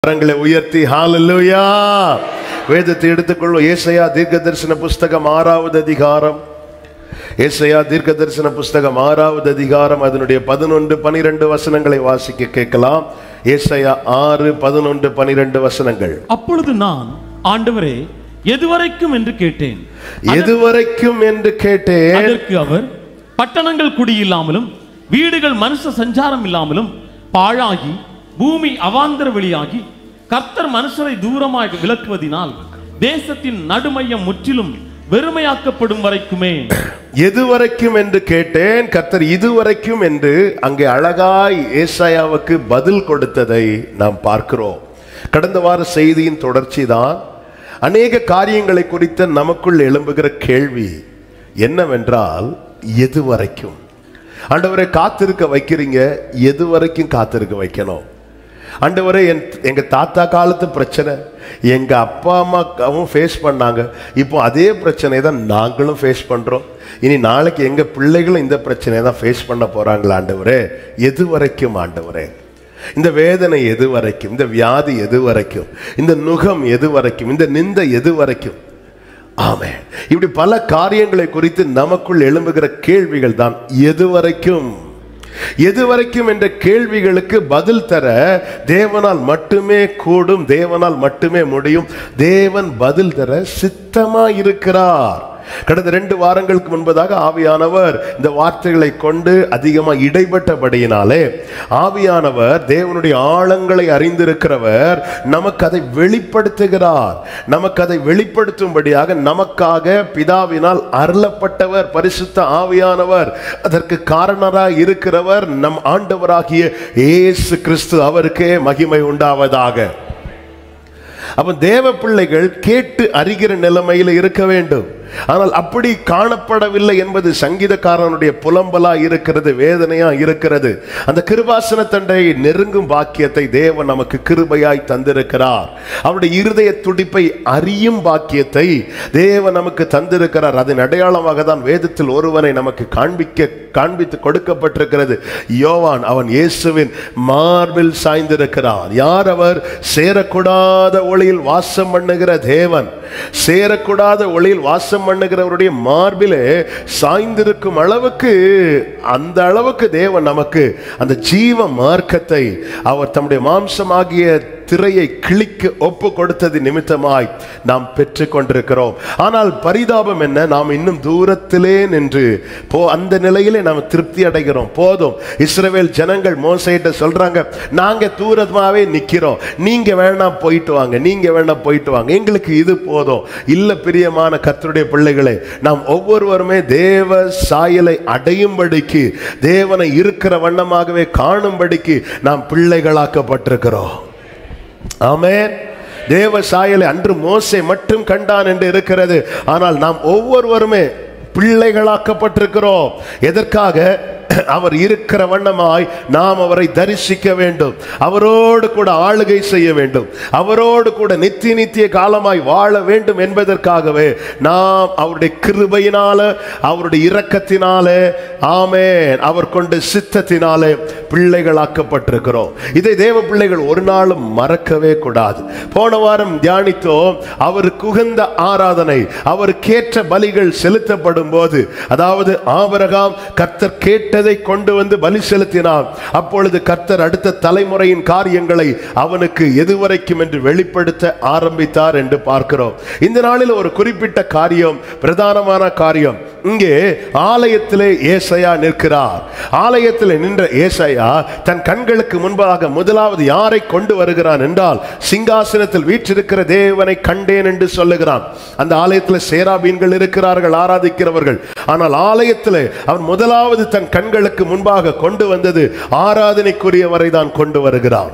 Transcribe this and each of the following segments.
கரங்களை உயர்த்தி ஹalleluya வேதத்தை எடுத்துக்கொள்வோம் ஏசையா தீர்க்க தரிசன புஸ்தகம் ஆறாவது அதிகாரம் ஏசையா தீர்க்க தரிசன புஸ்தகம் ஆறாவது அதிகாரம் அதனுடைய பதினொன்று பனிரெண்டு வசனங்களை வாசிக்க கேட்கலாம் ஏசையா ஆறு பதினொன்று பனிரெண்டு வசனங்கள் அப்பொழுது நான் ஆண்டவரே எதுவரைக்கும் என்று கேட்டேன் எதுவரைக்கும் என்று கேட்டேன் அதற்கு அவர் பட்டணங்கள் குடியில்லாமலும் வீடுகள் மனுஷ சஞ்சாரம் இல்லாமலும் பாழாகி பூமி அவாந்தர வெளியாகி கர்த்தர் மனுஷரை தூரமாக விலக்குவதினால் தேசத்தின் நடுமையம் முற்றிலும் வெறுமையாக்கப்படும் வரைக்குமே எதுவரைக்கும் என்று கேட்டேன் கர்த்தர் இதுவரைக்கும் என்று அங்கே அழகாய் ஏசாயாவுக்கு பதில் கொடுத்ததை நாம் பார்க்கிறோம் கடந்த வார செய்தியின் தொடர்ச்சி தான் அநேக காரியங்களை குறித்த நமக்குள் எழும்புகிற கேள்வி என்னவென்றால் எதுவரைக்கும் ஆண்டவரை காத்திருக்க வைக்கிறீங்க எது வரைக்கும் காத்திருக்க வைக்கணும் ஆண்டவரே என் எங்க தாத்தா காலத்து பிரச்சனை எங்க அப்பா அம்மாவும் ஃபேஸ் பண்ணாங்க இப்போ அதே பிரச்சனையை தான் நாங்களும் ஃபேஸ் பண்றோம் இனி நாளைக்கு எங்க பிள்ளைகளும் இந்த பிரச்சனையை தான் ஃபேஸ் பண்ண போறாங்களா ஆண்டவரே எது வரைக்கும் ஆண்டவரே இந்த வேதனை எது வரைக்கும் இந்த வியாதி எது வரைக்கும் இந்த நுகம் எது வரைக்கும் இந்த நிந்த எது வரைக்கும் ஆமென் இப்படி பல காரியங்களை குறித்து நமக்குள் எழும்புகிற கேள்விகள் தான் எது வரைக்கும் எது வரைக்கும் என்ற கேள்விகளுக்கு பதில் தர தேவனால் மட்டுமே கூடும் தேவனால் மட்டுமே முடியும் தேவன் பதில் தர சித்தமா இருக்கிறார் கடந்த ரெண்டு வாரங்களுக்கு முன்பதாக ஆவியானவர் இந்த வார்த்தைகளை கொண்டு அதிகமாக இடைப்பட்டபடியினாலே ஆவியானவர் தேவனுடைய ஆழங்களை அறிந்திருக்கிறவர் நமக்கு அதை வெளிப்படுத்துகிறார் நமக்கு அதை வெளிப்படுத்தும்படியாக நமக்காக பிதாவினால் அருளப்பட்டவர் பரிசுத்த ஆவியானவர் அதற்கு காரணராய் இருக்கிறவர் நம் ஆண்டவராகிய இயேசு கிறிஸ்து அவருக்கே மகிமை உண்டாவதாக அப்ப தேவ பிள்ளைகள் கேட்டு அறிகிற நிலைமையில் இருக்க வேண்டும் ஆனால் அப்படி காணப்படவில்லை என்பது சங்கீதக்காரனுடைய புலம்பலா இருக்கிறது வேதனையா இருக்கிறது அந்த கிருபாசன தண்டை நெருங்கும் பாக்கியத்தை தேவன் நமக்கு கிருபையாய் தந்திருக்கிறார் அவருடைய இருதய துடிப்பை அறியும் பாக்கியத்தை தேவன் நமக்கு தந்திருக்கிறார் அதன் அடையாளமாக தான் வேதத்தில் ஒருவனை நமக்கு காண்பிக்க காண்பித்து கொடுக்கப்பட்டிருக்கிறது யோவான் அவன் இயேசுவின் மார்பில் சாய்ந்திருக்கிறான் யார் அவர் சேரக்கூடாத ஒளியில் வாசம் பண்ணுகிற தேவன் சேரக்கூடாத ஒளியில் வாசம் பண்ணுகிறவருடைய மார்பிலே சாய்ந்திருக்கும் அளவுக்கு அந்த அளவுக்கு தேவன் நமக்கு அந்த ஜீவ மார்க்கத்தை அவர் தம்முடைய மாம்சமாகிய திரையை கிழிக்க ஒப்பு கொடுத்தது நிமித்தமாய் நாம் பெற்று கொண்டிருக்கிறோம் ஆனால் பரிதாபம் என்ன நாம் இன்னும் தூரத்திலே நின்று போ அந்த நிலையிலே நாம் திருப்தி அடைகிறோம் போதும் இஸ்ரவேல் ஜனங்கள் மோசையிட்ட சொல்றாங்க நாங்க தூரமாவே நிக்கிறோம் நீங்க வேணா போயிட்டு வாங்க நீங்க வேணா போயிட்டு வாங்க எங்களுக்கு இது போதும் இல்ல பிரியமான கர்த்தருடைய பிள்ளைகளே நாம் ஒவ்வொருவருமே தேவ சாயலை அடையும்படிக்கு தேவனை இருக்கிற வண்ணமாகவே காணும்படிக்கு நாம் பிள்ளைகளாக்கப்பட்டிருக்கிறோம் ஆமென் தேவ சாயலை அன்று மோசே மட்டும் கண்டான் என்று இருக்கிறது ஆனால் நாம் ஒவ்வொருவருமே பிள்ளைகளாக்கப்பட்டிருக்கிறோம் எதற்காக அவர் இருக்கிற வண்ணமாய் நாம் அவரை தரிசிக்க வேண்டும் அவரோடு கூட ஆளுகை செய்ய வேண்டும் அவரோடு கூட நித்திய நித்திய காலமாய் வாழ வேண்டும் என்பதற்காகவே நாம் அவருடைய கிருபையினால அவருடைய இரக்கத்தினாலே ஆமென் அவர் கொண்ட சித்தத்தினாலே பிள்ளைகளாக்கப்பட்டிருக்கிறோம் இதை தேவ பிள்ளைகள் ஒரு நாளும் மறக்கவே கூடாது போன வாரம் தியானித்தோம் அவருக்கு உகந்த ஆராதனை அவருக்கேற்ற பலிகள் செலுத்தப்படும் போது அதாவது ஆபரகாம் கர்த்தர் கேட்டதை கொண்டு வந்து பலி செலுத்தினான் அப்பொழுது கர்த்தர் அடுத்த தலைமுறையின் காரியங்களை அவனுக்கு எதுவரைக்கும் என்று வெளிப்படுத்த ஆரம்பித்தார் என்று பார்க்கிறோம் இந்த நாளில் ஒரு குறிப்பிட்ட காரியம் பிரதானமான காரியம் இங்கே ஆலயத்திலே ஏசையா நிற்கிறார் ஆலயத்தில் நின்ற ஏசையா தன் கண்களுக்கு முன்பாக முதலாவது யாரை கொண்டு வருகிறான் என்றால் சிங்காசனத்தில் வீற்றிருக்கிற தேவனை கண்டேன் என்று சொல்லுகிறான் அந்த ஆலயத்தில் சேராபீன்கள் இருக்கிறார்கள் ஆராதிக்கிறவர்கள் ஆனால் ஆலயத்தில் அவன் முதலாவது தன் கண்களுக்கு முன்பாக கொண்டு வந்தது ஆராதனைக்குரியவரை தான் கொண்டு வருகிறான்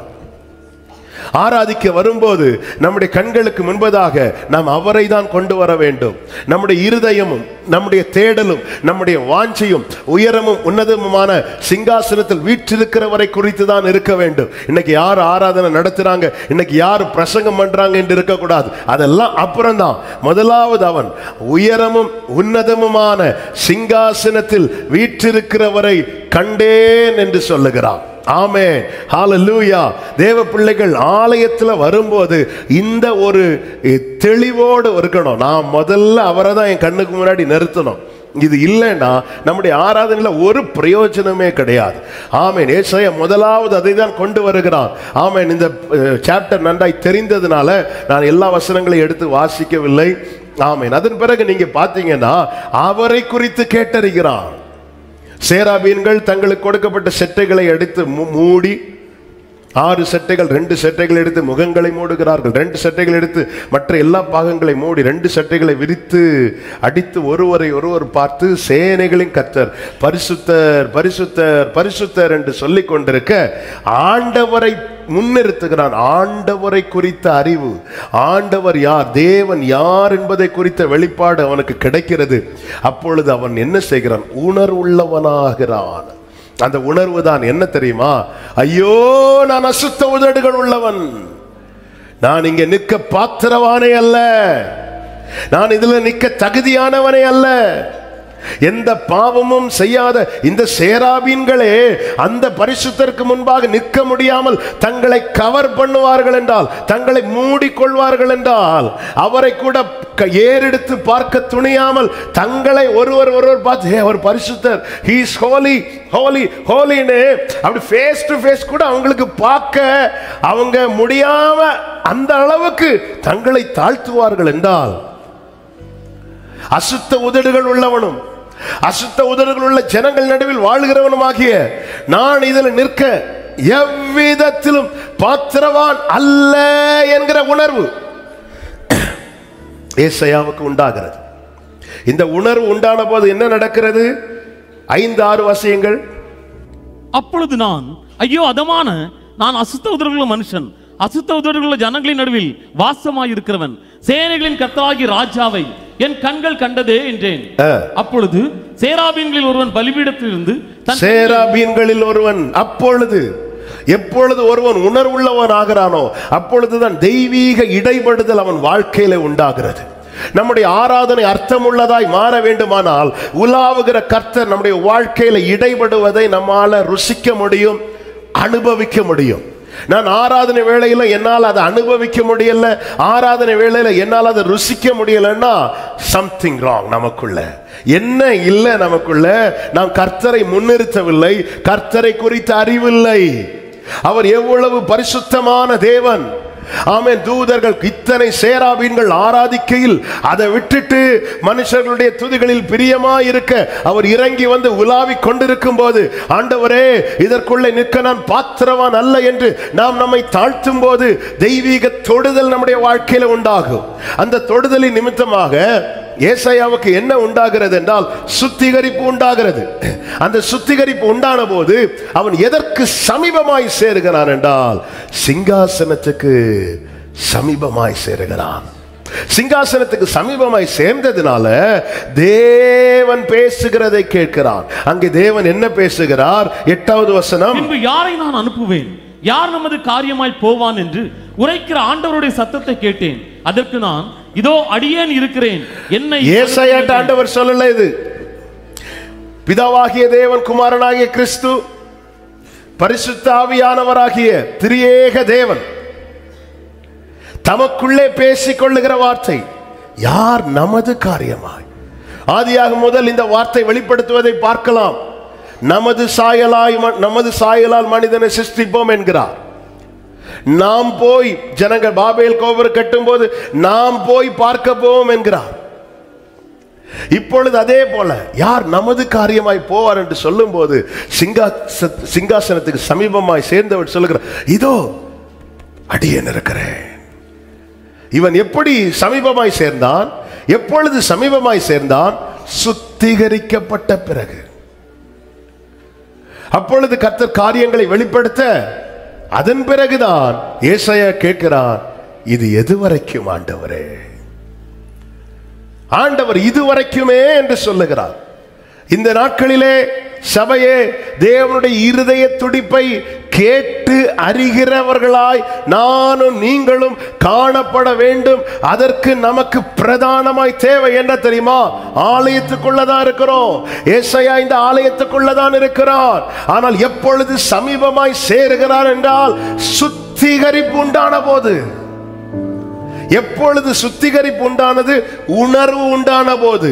ஆராதிக்க வரும்போது நம்முடைய கண்களுக்கு முன்பதாக நாம் அவரை தான் கொண்டு வர வேண்டும் நம்முடைய இருதயமும் நம்முடைய தேடலும் நம்முடைய வாஞ்சையும் உயரமும் உன்னதமுமான சிங்காசனத்தில் வீற்றிருக்கிறவரை குறித்து தான் இருக்க வேண்டும் இன்னைக்கு யார் ஆராதனை நடத்துறாங்க இன்னைக்கு யார் பிரசங்கம் பண்றாங்க என்று இருக்கக்கூடாது அதெல்லாம் அப்புறம்தான் முதலாவது அவன் உயரமும் உன்னதமுமான சிங்காசனத்தில் வீற்றிருக்கிறவரை கண்டேன் என்று சொல்லுகிறான் ஆமே ஹalleluya தேவ பிள்ளைகள் ஆலயத்துல வரும்போது இந்த ஒரு எ, தெளிவோடு இருக்கணும் நான் முதல்ல அவரை தான் என் கண்ணுக்கு முன்னாடி நிறுத்தணும் இது இல்லைன்னா நம்முடைய ஆராதனையில ஒரு பிரயோஜனமே கிடையாது ஆமென் ஏசாயா முதலாவது அதை தான் கொண்டு வருகிறான் ஆமென் இந்த சாப்டர் நன்றாய் தெரிந்ததுனால நான் எல்லா வசனங்களையும் எடுத்து வாசிக்கவில்லை ஆமென் அதன் பிறகு நீங்க பார்த்தீங்கன்னா அவரை குறித்து கேட்டறிகிறான் சேராபீன்கள் தங்களுக்கு கொடுக்கப்பட்ட செட்டைகளை எடுத்து மூ- மூடி ஆறு சட்டைகள் ரெண்டு சட்டைகள் எடுத்து முகங்களை மூடுகிறார்கள் ரெண்டு சட்டைகள் எடுத்து மற்ற எல்லா பாகங்களை மூடி ரெண்டு சட்டைகளை விரித்து அடித்து ஒருவரை ஒருவர் பார்த்து சேனைகளின் கத்தர் பரிசுத்தர் பரிசுத்தர் பரிசுத்தர் என்று சொல்லிக் கொண்டிருக்க ஆண்டவரை முன்னிறுத்துகிறான் ஆண்டவரை குறித்த அறிவு ஆண்டவர் யார் தேவன் யார் என்பதை குறித்த வெளிப்பாடு அவனுக்கு கிடைக்கிறது அப்பொழுது அவன் என்ன செய்கிறான் உணர்வுள்ளவனாகிறான் அந்த உணர்வு தான் என்ன தெரியுமா ஐயோ நான் அசுத்த உதடுகள் உள்ளவன் நான் இங்க நிற்க பாத்திரவானே அல்ல நான் இதுல நிற்க தகுதியானவனே அல்ல எந்த பாவமும் செய்யாத இந்த சேராபீன்களே அந்த பரிசுத்தருக்கு முன்பாக நிற்க முடியாமல் தங்களை கவர் பண்ணுவார்கள் என்றால் தங்களை மூடிக்கொள்வார்கள் என்றால் அவரை கூட க- ஏறெடுத்து பார்க்க துணியாமல் தங்களை ஒருவர் ஒருவர் பார்த்து "ஹே, அவர் பரிசுத்தர் ஹீஸ் ஹோலி ஹோலி ஹோலின்னு அப்படி ஃபேஸ் டு ஃபேஸ் கூட அவங்களுக்கு பார்க்க அவங்க முடியாம அந்த அளவுக்கு தங்களை தாழ்த்துவார்கள் என்றால் அசுத்த உதடுகள் உள்ளவனும் அசுத்த உதடுகள் உள்ள ஜனங்கள் நடுவில் வாழ்கிறவனுமாகிய நான் இதில் நிற்க எவ்விதத்திலும் பாத்திரவான் அல்ல என்கிற உணர்வு ஏசையாவுக்கு உண்டாகிறது இந்த உணர்வு உண்டான போது என்ன நடக்கிறது ஐந்து ஆறு வசியங்கள் அப்பொழுது நான் ஐயோ அதமான நான் அசுத்த உதடுகளுள்ள மனுஷன் அசுத்த உதடுகளுள்ள ஜனங்களின் நடுவில் வாசமாயிருக்கிறவன் சேனைகளின் கர்த்தராகி ராஜாவை என் கண்கள் கண்டதே என்றேன் ஆ. அப்பொழுது சேராபீன்களில் ஒருவன் பலிபீடத்திலிருந்து தன் சேராபீன்களில் ஒருவன் அப்பொழுது எப்பொழுது ஒருவன் உணர்வுள்ளவன் ஆகிறானோ அப்பொழுதுதான் தெய்வீக இடைபடுதல் அவன் வாழ்க்கையில உண்டாகிறது நம்முடைய ஆராதனை அர்த்தமுள்ளதாய் மாற வேண்டுமானால் உலாவுகிற கர்த்தர் நம்முடைய வாழ்க்கையில இடைபடுவதை நம்மால ருசிக்க முடியும் அனுபவிக்க முடியும் நான் ஆராதனை வேளையில என்னால் அதை அனுபவிக்க முடியல ஆராதனை வேளையில என்னால் அதை ருசிக்க முடியலன்னா சம்திங் ராங் நமக்குள்ள என்ன இல்லை நமக்குள்ள நாம் கர்த்தரை முன்னிறுத்தவில்லை கர்த்தரை குறித்த அறிவில்லை அவர் எவ்வளவு பரிசுத்தமான தேவன் ஆமென் தூதர்கள் இத்தனை சேராபீன்கள் ஆராதிக்கையில் அதை விட்டுட்டு மனுஷர்களுடைய துதிகளில் பிரியமா இருக்க அவர் இறங்கி வந்து உலாவிக் கொண்டிருக்கும் போது ஆண்டவரே இதற்குள்ளே நிற்க நான் பாத்திரவான் அல்ல என்று நாம் நம்மை தாழ்த்தும் போது தெய்வீக தொடுதல் நம்முடைய வாழ்க்கையில உண்டாகும் அந்த தொடுதலின் நிமித்தமாக ஏசாயாவுக்கு என்ன உண்டாகிறது என்றால் சுத்திகரிப்பு உண்டாகிறது அந்த சுத்திகரிப்பு உண்டான போது அவன் எதற்கு சமீபமாய் சேருகிறான் என்றால் சிங்காசனத்துக்கு சமீபமாய் சேருகிறான் சிங்காசனத்துக்கு சமீபமாய் சேர்ந்ததுனால தேவன் பேசுகிறதை கேட்கிறான் அங்கே தேவன் என்ன பேசுகிறார் எட்டாவது வசனம் பின்பு யாரை நான் அனுப்புவேன் யார் நமது காரியமாய் போவான் என்று உரைக்கிற ஆண்டவருடைய சத்தத்தை கேட்டேன் அதற்கு நான் இதோ அடியேன் இருக்கிறேன் என்னை ஏசாயாட்ட ஆண்டவர் சொல்லல இது பிதாவாகிய தேவன் குமாரனாகிய கிறிஸ்து பரிசுத்த ஆவியானவராகிய திரியேக தேவன் தமக்குள்ளே பேசிக் கொள்ளுகிற வார்த்தை யார் நமது காரியமாய் ஆதியாக முதல் இந்த வார்த்தை வெளிப்படுத்துவதை பார்க்கலாம் நமது சாயலாய் ம- நமது சாயலால் மனிதனை சிருஷ்டிப்போம் என்கிறார் நாம் போய் ஜனங்கள் பாபேல் கோபுரம் கட்டும்போது நாம் போய் பார்க்க போவோம் என்கிறார் இப்பொழுது அதே போல யார் நமது காரியமாய் போவார் என்று சொல்லும்போது சிங்காச சிங்காசனத்துக்கு சமீபமாய் சேர்ந்தவர் சொல்லுகிறார் இதோ அடியேன் இருக்கிறேன் இவன் எப்படி சமீபமாய் சேர்ந்தான் எப்பொழுது சமீபமாய் சேர்ந்தான் சுத்திகரிக்கப்பட்ட பிறகு அப்பொழுது கர்த்தர் காரியங்களை வெளிப்படுத்த அதன் பிறகுதான் ஏசாயா கேட்கிறான் இது எதுவரைக்கும் ஆண்டவரே ஆண்டவர் இதுவரைக்குமே என்று சொல்லுகிறார் இந்த நாட்களிலே சபையே தேவனுடைய இருதய துடிப்பை கேட்டு அறிகிறவர்களாய் நானும் நீங்களும் காணப்பட வேண்டும் அதற்கு நமக்கு பிரதானமாய் தேவை என்ன தெரியுமா ஆலயத்துக்குள்ளதான் இருக்கிறோம் ஏசையா இந்த ஆலயத்துக்குள்ளதான் இருக்கிறார் ஆனால் எப்பொழுது சமீபமாய் சேருகிறார் என்றால் சுத்திகரிப்பு உண்டான போது எப்பொழுது சுத்திகரிப்பு உண்டானது உணர்வு உண்டான போது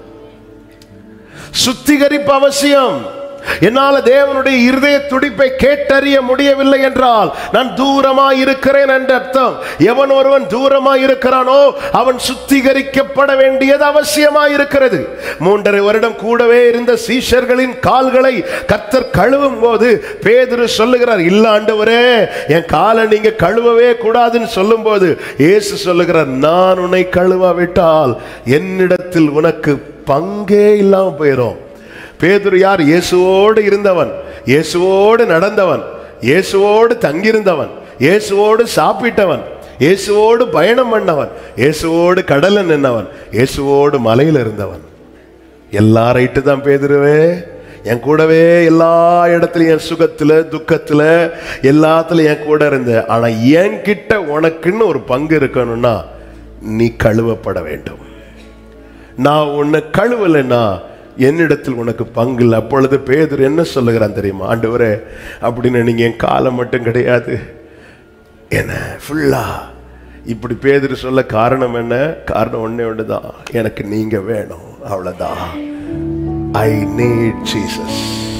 சுத்திகரிப்பு அவசியம் என்னால தேவனுடைய இருதய துடிப்பை கேட்டறிய முடியவில்லை என்றால் நான் தூரமாய் இருக்கிறேன் என்ற அர்த்தம் எவன் ஒருவன் தூரமாய் இருக்கிறானோ அவன் சுத்திகரிக்கப்பட வேண்டியது அவசியமாய் இருக்கிறது மூன்றரை வருடம் கூடவே இருந்த சீஷர்களின் கால்களை கத்தர் கழுவும் போது பேதுரு சொல்லுகிறார் இல்ல ஆண்டவரே என் காலை நீங்க கழுவவே கூடாதுன்னு சொல்லும் போது இயேசு சொல்லுகிறார் நான் உன்னை கழுவாவிட்டால் என்னிடத்தில் உனக்கு பங்கே இல்லாம போயிடும் பேதுரு யார் இயேசுவோடு இருந்தவன் இயேசுவோடு நடந்தவன் இயேசுவோடு தங்கியிருந்தவன் இயேசுவோடு சாப்பிட்டவன் இயேசுவோடு பயணம் பண்ணவன் இயேசுவோடு கடல்ல நின்னவன் இயேசுவோடு மலையில இருந்தவன் எல்லா ரைட்டு தான் பேதுருவே என் கூடவே எல்லா இடத்துலயும் என் சுகத்துல துக்கத்துல எல்லாத்துலயும் என் கூட இருந்த ஆனா என்கிட்ட உனக்குன்னு ஒரு பங்கு இருக்கணும்னா நீ கழுவப்பட வேண்டும் நான் உன்னை கழுவலைன்னா என்னிடத்தில் உனக்கு பங்கு இல்லை அப்பொழுது பேதர் என்ன சொல்லுகிறான் தெரியுமா ஆண்டவரே அப்படின்னு நீங்க என் காலம் மட்டும் கிடையாது என்ன ஃபுல்லா இப்படி பேதர் சொல்ல காரணம் என்ன காரணம் ஒண்ணே ஒண்ணுதான் எனக்கு நீங்க வேணும் அவ்வளவுதான் ஐ நீட் ஜீசஸ்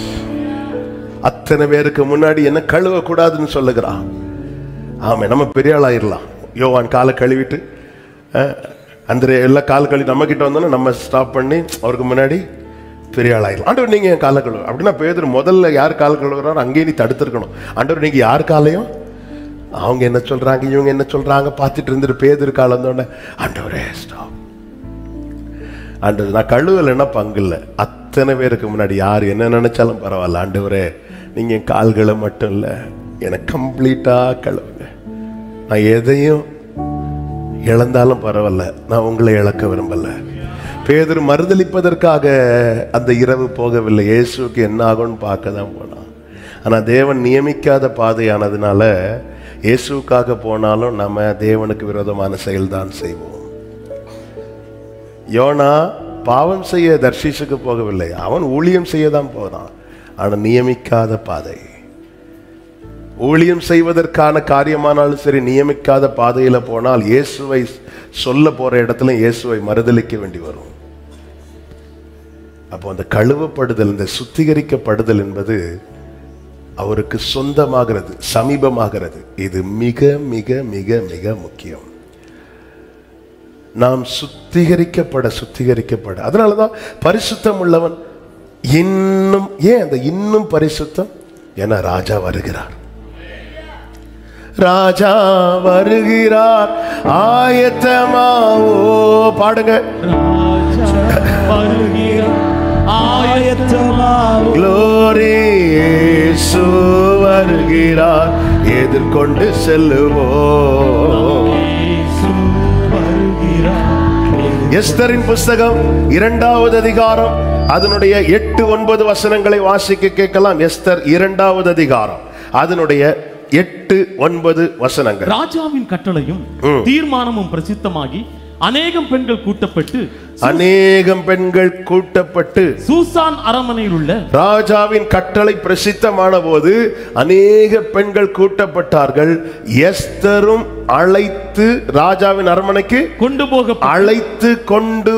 அத்தனை பேருக்கு முன்னாடி என்ன கழுவ கூடாதுன்னு சொல்லுகிறான் ஆமா நம்ம பெரிய ஆளாயிரலாம் யோவான் காலை கழுவிட்டு அஹ், அந்த எல்லா கால் கழுவி நம்ம கிட்ட வந்தோன்னா நம்ம ஸ்டாப் பண்ணி அவருக்கு முன்னாடி பெரிய ஆளாயிரலாம் ஆண்டவர் நீங்க என் காலை கழுவு அப்படின்னா பேதர் முதல்ல யார் கால் கழுவுறாரோ அங்கேயே நீ தடுத்திருக்கணும் ஆண்டவர் நீங்க யார் காலையும் அவங்க என்ன சொல்றாங்க இவங்க என்ன சொல்றாங்க பார்த்துட்டு இருந்துட்டு பேதர் கால் வந்தோடனே ஆண்டவரே ஸ்டாப் ஆண்டவர் நான் கழுவலைன்னா பங்கு இல்லை அத்தனை பேருக்கு முன்னாடி யார் என்ன நினைச்சாலும் பரவாயில்ல ஆண்டவரே நீங்க என் கால்களை மட்டும் இல்லை எனக்கு கம்ப்ளீட்டா கழுவுங்க நான் எதையும் இழந்தாலும் பரவாயில்ல நான் உங்களை இழக்க விரும்பல பேதர் மறுதளிப்பதற்காக அந்த இரவு போகவில்லை இயேசுவுக்கு என்ன ஆகும்னு பார்க்க தான் போனான் ஆனா தேவன் நியமிக்காத பாதையானதுனால இயேசுவுக்காக போனாலும் நம்ம தேவனுக்கு விரோதமான செயல்தான் செய்வோம் யோனா பாவம் செய்ய தர்ஷிஷுக்கு போகவில்லை அவன் ஊழியம் செய்ய தான் போனான் ஆனா நியமிக்காத பாதை ஊழியம் செய்வதற்கான காரியமானாலும் சரி நியமிக்காத பாதையில போனால் இயேசுவை சொல்ல போற இடத்துல இயேசுவை மறுதலிக்க வேண்டி வரும் அப்போ அந்த கழுவப்படுதல் இந்த சுத்திகரிக்கப்படுதல் என்பது அவருக்கு சொந்தமாகிறது சமீபமாகிறது இது மிக மிக மிக மிக முக்கியம் நாம் சுத்திகரிக்கப்பட சுத்திகரிக்கப்பட அதனாலதான் பரிசுத்தம் உள்ளவன் இன்னும் ஏன் அந்த இன்னும் பரிசுத்தம் என ராஜா வருகிறார் ராஜா வருகிறார் ஆயத்தமாவோ பாடுங்க ராஜா வருகிறார். ஆயத்தமாவும் க்ளோரி இயேசு வருகிறார் எதிர்கொண்டு செல்லுவோம் இயேசு வருகிறார். எஸ்தரின் புஸ்தகம் இரண்டாவது அதிகாரம் அதனுடைய எட்டு ஒன்பது வசனங்களை வாசிக்க கேட்கலாம் எஸ்தர் இரண்டாவது அதிகாரம் அதனுடைய எட்டு ஒன்பது வசனங்கள் ராஜாவின் கட்டளையும் ம். தீர்மானமும் பிரசித்தமாகி அநேகம் பெண்கள் கூட்டப்பட்டு அநேகம் பெண்கள் கூட்டப்பட்டு சூசான் அரண்மனையில் உள்ள ராஜாவின் கட்டளை பிரசித்தமான போது அநேக பெண்கள் கூட்டப்பட்டார்கள் எஸ்தரும் அழைத்து ராஜாவின் அரண்மனைக்கு கொண்டு போக அழைத்து கொண்டு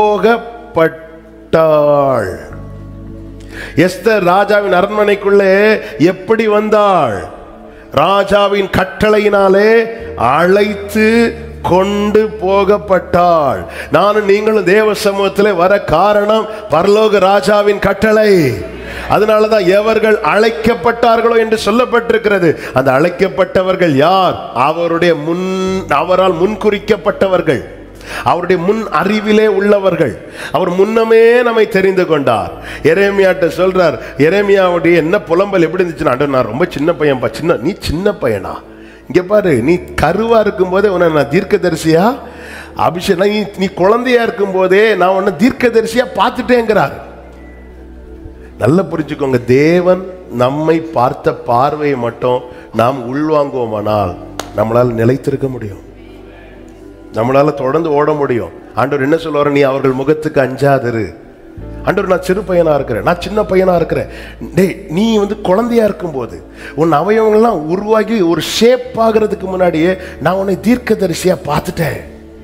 போகப்பட்டாள் எஸ்தர் ராஜாவின் அரண்மனைக்குள்ளே எப்படி வந்தாள் ராஜாவின் கட்டளையினாலே அழைத்து கொண்டு போகப்பட்டாள் நானும் நீங்களும் தேவ சமூகத்தில் வர காரணம் பரலோக ராஜாவின் கட்டளை அதனாலதான் எவர்கள் அழைக்கப்பட்டார்களோ என்று சொல்லப்பட்டிருக்கிறது அந்த அழைக்கப்பட்டவர்கள் யார் அவருடைய முன் அவரால் முன்குறிக்கப்பட்டவர்கள் அவருடைய முன் அறிவிலே உள்ளவர்கள் அவர் முன்னமே நம்மை தெரிந்து கொண்டார் எரேமியாட்ட சொல்றார் எரேமியாவுடைய என்ன புலம்பல் எப்படி இருந்துச்சுன்னா "ஆண்டவரே, நான் ரொம்ப சின்ன பையன்பா சின்ன நீ சின்ன பையனா இங்க பாரு நீ கருவா இருக்கும் போதே உன்னை நான் தீர்க்கதரிசியா அபிஷேக் நீ நீ குழந்தையா இருக்கும் போதே நான் உன்னை தீர்க்கதரிசியா பார்த்துட்டேங்கிறார் நல்லா புரிஞ்சுக்கோங்க தேவன் நம்மை பார்த்த பார்வையை மட்டும் நாம் உள்வாங்குவோமானால் நம்மளால் நிலைத்திருக்க முடியும் நம்மளால தொடர்ந்து ஓட முடியும் ஆண்டவர் என்ன சொல்லுவார் நீ அவர்கள் முகத்துக்கு அஞ்சாதிரு ஆண்டவர் நான் சிறு பையனா இருக்கிறேன் நான் சின்ன பையனா இருக்கிறேன் டேய் நீ வந்து குழந்தையா இருக்கும்போது உன் அவயவங்கள்லாம் உருவாகி ஒரு ஷேப் ஆகிறதுக்கு முன்னாடியே நான் உன்னை தீர்க்கதரிசியா பார்த்துட்டேன்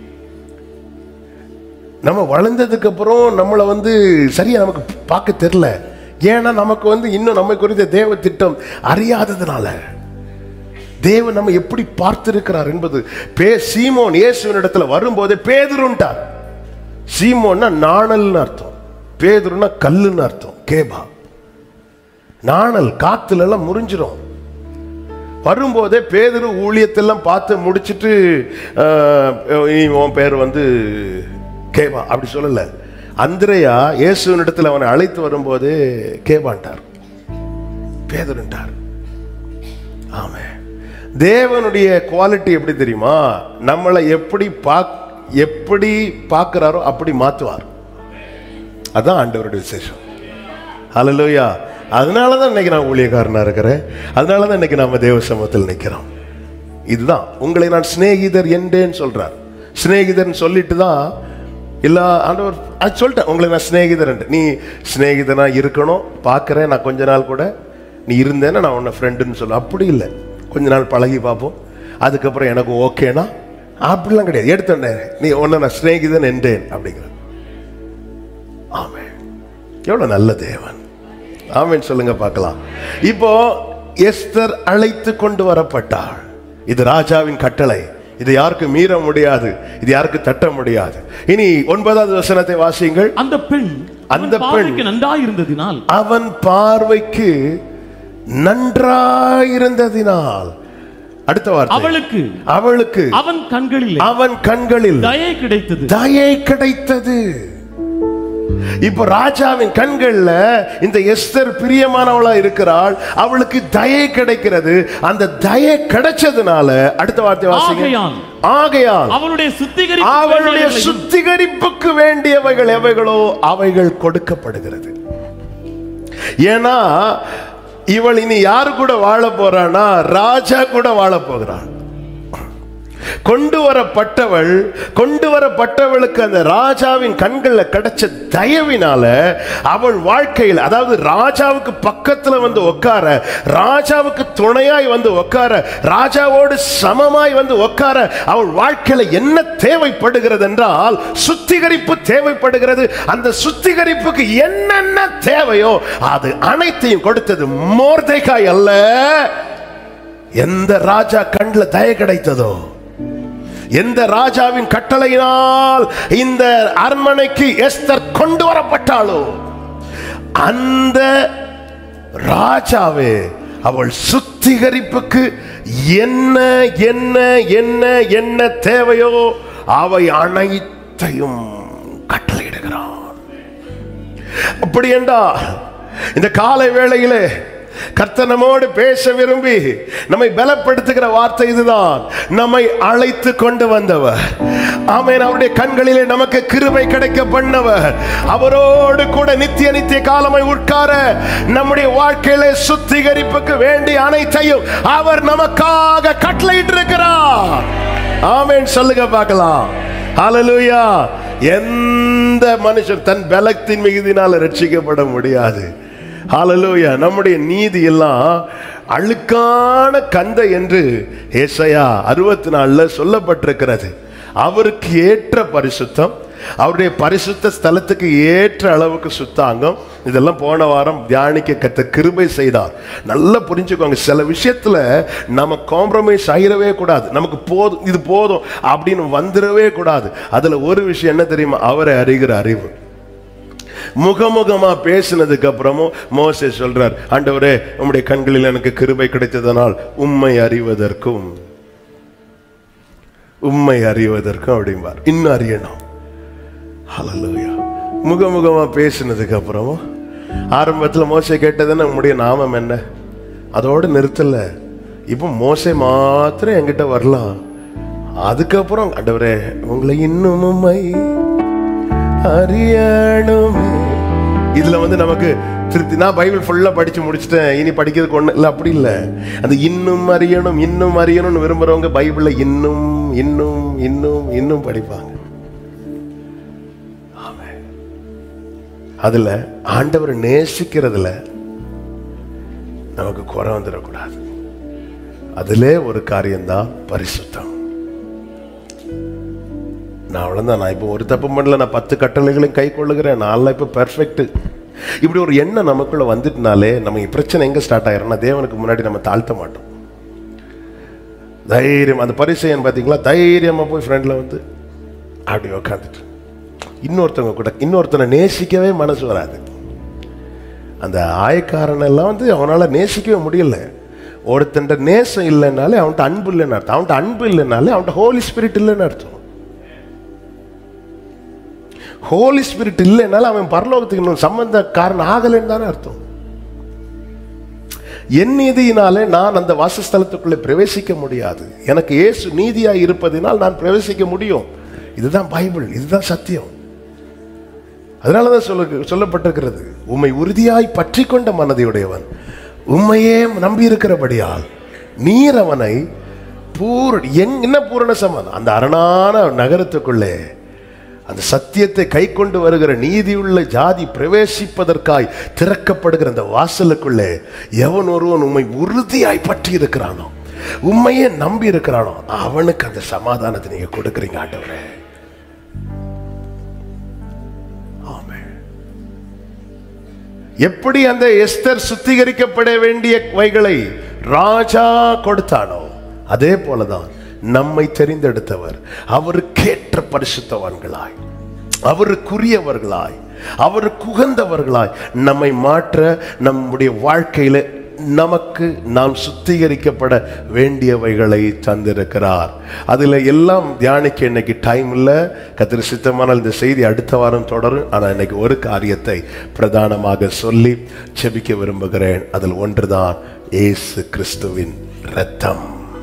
நம்ம வளர்ந்ததுக்கு அப்புறம் நம்மளை வந்து சரியா நமக்கு பார்க்க தெரியல ஏன்னா நமக்கு வந்து இன்னும் நம்மை குறித்த தேவ திட்டம் அறியாததுனால தேவன் நம்ம எப்படி பார்த்திருக்கிறார் என்பது பே சீமோன் இயேசுவின் இடத்துல வரும்போதே பேதுருன்ட்டார் சீமோன்னா நாணல்னு அர்த்தம் பேதுருன்னா கல்லுன்னு அர்த்தம் கேபா நாணல் காத்துல எல்லாம் முறிஞ்சிரும் வரும்போதே பேதுரு ஊழியத்தெல்லாம் பார்த்து முடிச்சிட்டு ஆஹ், இனி உன் பேர் வந்து கேபா அப்படி சொல்லல அந்திரையா இயேசுவின் இடத்துல அவனை அழைத்து வரும்போது கேபான்ட்டார் பேதுருன்ட்டார் ஆமே தேவனுடைய குவாலிட்டி எப்படி தெரியுமா நம்மளை எப்படி பாக் எப்படி பார்க்கிறாரோ அப்படி மாத்துவார் அதான் ஆண்டவருடைய விசேஷம் ஹalleluya அதனால தான் இன்னைக்கு நான் ஊழியக்காரனா இருக்கிறேன் அதனால தான் இன்னைக்கு நாம தேவ சமூகத்தில் நிற்கிறோம் இதுதான் உங்களை நான் சிநேகிதர் என்றேன்னு சொல்றார் சிநேகிதர்னு சொல்லிட்டு தான் எல்லா ஆண்டவர் அது சொல்லிட்டேன் உங்களை நான் சிநேகிதர் நீ சிநேகிதனா இருக்கணும் பார்க்குறேன் நான் கொஞ்ச நாள் கூட நீ இருந்தேன்னா நான் உன்னை ஃப்ரெண்டுன்னு சொல்ல அப்படி இல்லை கொஞ்ச நாள் பழகி பார்ப்போம் அதுக்கப்புறம் எனக்கு ஓகேனா அப்படிலாம் கிடையாது எடுத்தோடனே நீ உன்னை நான் சிநேகிதன் என்றேன் அப்படிங்கிற ஆமென் எவ்வளவு நல்ல தேவன் ஆமென் சொல்லுங்க பார்க்கலாம் இப்போ எஸ்தர் அழைத்து கொண்டு வரப்பட்டாள் இது ராஜாவின் கட்டளை இது யாருக்கு மீற முடியாது இது யாருக்கு தட்ட முடியாது இனி ஒன்பதாவது வசனத்தை வாசியுங்கள் அந்த பெண் அந்த அவன் பார்வைக்கு நன்றாயிருந்ததினால் அவன் பார்வைக்கு நன்றாயிருந்ததினால் அடுத்த வார்த்தை அவளுக்கு அவளுக்கு அவன் கண்களில் அவன் கண்களில் தயை கிடைத்தது தயை கிடைத்தது இப்போ ராஜாவின் கண்கள்ல இந்த எஸ்தர் பிரியமானவளா இருக்கிறாள் அவளுக்கு தயை கிடைக்கிறது அந்த தயை கிடைச்சதுனால அடுத்த வார்த்தை வாசிங்க ஆகையால் ஆகையால் அவளுடைய சுத்திகரிப்பு அவளுடைய வேண்டியவைகளையும் சுத்திகரிப்புக்கு வேண்டியவைகள் எவைகளோ அவைகள் கொடுக்கப்படுகிறது ஏன்னா இவள் இனி யாரு கூட வாழ போறானா ராஜா கூட வாழ போகிறாள் கொண்டு வரப்பட்டவள் கொண்டு வரப்பட்டவளுக்கு அந்த ராஜாவின் கண்கள்ல கிடைச்ச தயவினால அவள் வாழ்க்கையில் அதாவது ராஜாவுக்கு பக்கத்துல வந்து உட்கார ராஜாவுக்கு துணையாய் வந்து உட்கார ராஜாவோடு சமமாய் வந்து உட்கார அவள் வாழ்க்கையில என்ன தேவைப்படுகிறது என்றால் சுத்திகரிப்பு தேவைப்படுகிறது அந்த சுத்திகரிப்புக்கு என்னென்ன தேவையோ அது அனைத்தையும் கொடுத்தது மோர்தேகாய் அல்ல எந்த ராஜா கண்ணில் தய கிடைத்ததோ எந்த ராஜாவின் கட்டளையினால் இந்த அரண்மனைக்கு எஸ்தர் கொண்டு வரப்பட்டாளோ அந்த ராஜாவே அவள் சுத்திகரிப்புக்கு என்ன என்ன என்ன என்ன தேவையோ அவை அனைத்தையும் கட்டளையிடுகிறான் அப்படி என்றால் இந்த காலை வேளையிலே கர்த்தர் நம்மோடு பேச விரும்பி நம்மை பலப்படுத்துகிற வார்த்தை இதுதான் நம்மை அழைத்து கொண்டு வந்தவர் ஆமென் அவருடைய கண்களிலே நமக்கு கிருபை கிடைக்க பண்ணவர் அவரோடு கூட நித்திய நித்திய காலமாய் உட்கார நம்முடைய வாழ்க்கையிலே சுத்திகரிப்புக்கு வேண்டிய அனைத்தையும் அவர் நமக்காக கட்டளையிட்டிருக்கிறார் ஆமென் சொல்லுங்க பார்க்கலாம் ஹalleluya எந்த மனுஷன் தன் பலத்தின் மிகுதினால் ரட்சிக்கப்பட முடியாது ஹalleluya நம்முடைய நீதி எல்லாம் அழுக்கான கந்தை என்று ஏசாயா அறுபத்தி நாலுல சொல்லப்பட்டிருக்கிறது அவருக்கு ஏற்ற பரிசுத்தம் அவருடைய பரிசுத்த ஸ்தலத்துக்கு ஏற்ற அளவுக்கு சுத்தாங்கம் இதெல்லாம் போன வாரம் தியானிக்க கத்த கிருபை செய்தார் நல்லா புரிஞ்சுக்கோங்க சில விஷயத்துல நம்ம காம்ப்ரமைஸ் ஆகிடவே கூடாது நமக்கு போதும் இது போதும் அப்படின்னு வந்துடவே கூடாது அதுல ஒரு விஷயம் என்ன தெரியுமா அவரை அறிகிற அறிவு முகமுகமா பேசினதுக்கு அப்புறமும் மோசே சொல்றார் ஆண்டவரே உம்முடைய கண்களில் எனக்கு கிருபை கிடைத்ததனால் உம்மை அறிவதற்கும் உம்மை அறிவதற்கும் அப்படிம்பார் இன்னும் அறியணும் ஹalleluya முகமுகமா பேசினதுக்கு அப்புறமும் ஆரம்பத்துல மோசே கேட்டதுன்னா உம்முடைய நாமம் என்ன அதோட நிறுத்தல இப்போ மோசே மாத்திரம் என்கிட்ட வரலாம் அதுக்கப்புறம் ஆண்டவரே உங்களை இன்னும் உம்மை அறியணுமே இதுல வந்து நமக்கு திருப்தி நான் பைபிள் ஃபுல்லா படிச்சு முடிச்சிட்டேன் இனி படிக்கிறதுக்கு ஒண்ணு இல்லை அப்படி இல்லை அந்த இன்னும் அறியணும் இன்னும் அறியணும்னு விரும்புறவங்க பைபிள்ல இன்னும் இன்னும் இன்னும் இன்னும் படிப்பாங்க ஆமென். அதுல ஆண்டவரை நேசிக்கிறதுல நமக்கு குறை வந்துடக்கூடாது அதிலே ஒரு காரியம்தான் பரிசுத்தம் நான் அவ்வளோதான் நான் இப்போ ஒரு தப்பு பண்ணல நான் பத்து கட்டளைகளையும் கை கொள்ளுகிறேன் நான்லாம் இப்போ பெர்ஃபெக்ட் இப்படி ஒரு எண்ணம் நமக்குள்ள வந்துட்டுனாலே நமக்கு பிரச்சனை எங்க ஸ்டார்ட் ஆயிரும்னா தேவனுக்கு முன்னாடி நம்ம தாழ்த்த மாட்டோம் தைரியம் அந்த பரிசையன் பார்த்தீங்களா தைரியமா போய் ஃப்ரெண்டில் வந்து அப்படி உக்காந்துட்டு இன்னொருத்தவங்க கூட இன்னொருத்தனை நேசிக்கவே மனசு வராது அந்த ஆயக்காரன் எல்லாம் வந்து அவனால நேசிக்கவே முடியல ஒருத்தன்ட்ட நேசம் இல்லைனாலே அவன்கிட்ட அன்பு இல்லைன்னு அர்த்தம் அவன்கிட்ட அன்பு இல்லைனாலே அவன்கிட்ட ஹோலி ஸ்பிரிட் இல்லைன்னு அர்த்தம் ஹோலி ஸ்பிரிட் இல்லைனால அவன் பரலோகத்துக்கு இன்னும் சம்பந்தக்காரன் ஆகலைன்னு தானே அர்த்தம் என் நீதியினாலே நான் அந்த வாசஸ்தலத்துக்குள்ளே பிரவேசிக்க முடியாது எனக்கு இயேசு நீதியாய் இருப்பதினால் நான் பிரவேசிக்க முடியும் இதுதான் பைபிள் இதுதான் சத்தியம் அதனாலதான் சொல்ல சொல்லப்பட்டிருக்கிறது உம்மை உறுதியாய் பற்றி கொண்ட மனதையுடையவன் உம்மையே நம்பி இருக்கிறபடியால் நீர் அவனை பூர் எங் என்ன பூரண சமாதானம் அந்த அரணான நகரத்துக்குள்ளே அந்த சத்தியத்தை கை கொண்டு வருகிற நீதியுள்ள ஜாதி பிரவேசிப்பதற்காய் திறக்கப்படுகிற அந்த வாசலுக்குள்ளே எவன் ஒருவன் உம்மை உறுதியாய் பற்றி இருக்கிறானோ உண்மையே நம்பி இருக்கிறானோ அவனுக்கு அந்த சமாதானத்தை நீங்க கொடுக்குறீங்க ஆண்டவரே ஆமென். எப்படி அந்த எஸ்தர் சுத்திகரிக்கப்பட வேண்டிய வைகளை ராஜா கொடுத்தானோ அதே போலதான் நம்மை தெரிந்தெடுத்தவர் அவருக்கேற்ற பரிசுத்தவான்களாய் அவருக்குரியவர்களாய் அவருக்கு உகந்தவர்களாய் நம்மை மாற்ற நம்முடைய வாழ்க்கையில நமக்கு நாம் சுத்திகரிக்கப்பட வேண்டியவைகளை தந்திருக்கிறார் அதுல எல்லாம் தியானிக்க இன்னைக்கு டைம் இல்ல கத்திர சித்தமானால் இந்த செய்தி அடுத்த வாரம் தொடரும் ஆனா இன்னைக்கு ஒரு காரியத்தை பிரதானமாக சொல்லி செபிக்க விரும்புகிறேன் அதில் ஒன்றுதான் இயேசு கிறிஸ்துவின் இரத்தம்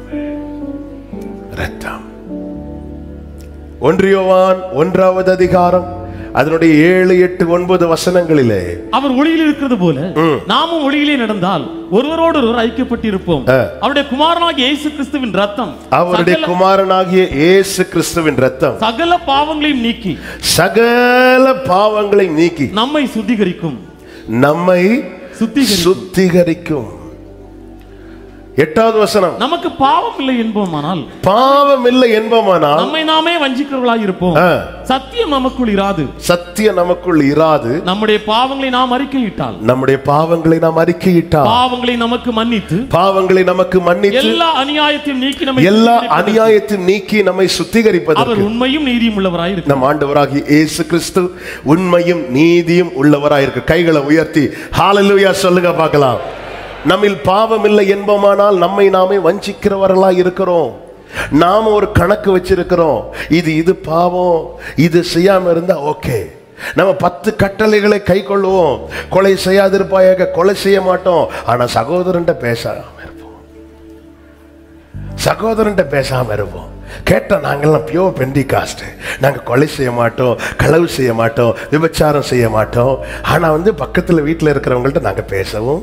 இரத்தம் ஒன்றியோவான் ஒன்றாவது அதிகாரம் அதனுடைய ஏழு எட்டு ஒன்பது வசனங்களிலே அவர் ஒளியில் இருக்கிறது போல நாமும் ஒளியிலே நடந்தால் ஒருவரோடு ஒருவர் ஐக்கியப்பட்டிருப்போம் அவருடைய குமாரனாகிய இயேசு கிறிஸ்துவின் ரத்தம் அவருடைய சகல- குமாரனாகிய இயேசு கிறிஸ்துவின் ரத்தம் சகல பாவங்களையும் நீக்கி சகல பாவங்களை நீக்கி நம்மை சுத்திகரிக்கும் நம்மை சுத்திகரிக்கும் சுத்திகரிக்கும் எட்டாவது வசனம் நமக்கு பாவம் இல்லை என்போமானால் பாவம் இல்லை என்பமானால் நம்மை நாமே வஞ்சிக்கிறவர்களாய் இருப்போம் ஆ, சத்தியம் நமக்குள் இராது சத்திய நமக்குள் இராது நம்முடைய பாவங்களை நாம் அறிக்கையிட்டால் நம்முடைய பாவங்களை நாம் அறிக்கையிட்டால் பாவங்களை நமக்கு மன்னித்து பாவங்களை நமக்கு மன்னித்து எல்லா அநியாயத்தையும் நீக்கி நம்மை எல்லா சுத்திகரிப்பதற்கு அநியாயத்தையும் நீக்கி நம்மை அவர் சுத்திகரிப்பதற்கு உண்மையும் நீதியும் உள்ளவராய் இருக்கிறார் நம் ஆண்டவராகிய இயேசு கிறிஸ்து உண்மையும் நீதியும் உள்ளவராயிருக்கு கைகளை உயர்த்தி ஹalleluya சொல்லுங்க பார்க்கலாம் நம்மில் பாவம் இல்லை என்போமானால் நம்மை நாமே வஞ்சிக்கிறவர்களாய் இருக்கிறோம் நாம ஒரு கணக்கு வச்சிருக்கிறோம் இது இது பாவம் இது செய்யாம இருந்தா ஓகே நம்ம பத்து கட்டளைகளை கை கொள்ளுவோம் கொலை செய்யாதிருப்பாயாக கொலை செய்ய மாட்டோம் ஆனா சகோதரன்ட்ட பேசாம இருப்போம் சகோதரன்ட்ட பேசாம இருப்போம் கேட்ட நாங்கெல்லாம் பியோர் பெண்டி காஸ்ட் நாங்க கொலை செய்ய மாட்டோம் களவு செய்ய மாட்டோம் விபச்சாரம் செய்ய மாட்டோம் ஆனா வந்து பக்கத்துல வீட்டில் இருக்கிறவங்கள்ட்ட நாங்க பேசவும்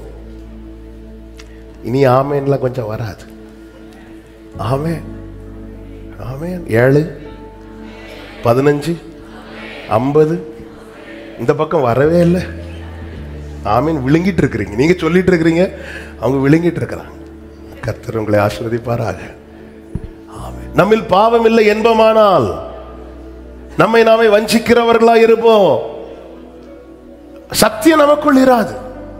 இனி ஆமேன்லாம் கொஞ்சம் வராது ஆமேன் ஆமேன் ஏழு பதினஞ்சு ஐம்பது இந்த பக்கம் வரவே இல்லை ஆமீன் விழுங்கிட்டு இருக்கிறீங்க நீங்க சொல்லிட்டு இருக்கிறீங்க அவங்க விழுங்கிட்டு இருக்கிறாங்க கர்த்தர் உங்களை ஆசீர்வதிப்பாராக ஆமென். நம்மில் பாவம் இல்லை என்பமானால் நம்மை நாமே வஞ்சிக்கிறவர்களா இருப்போம் சத்தியம் நமக்குள் இராது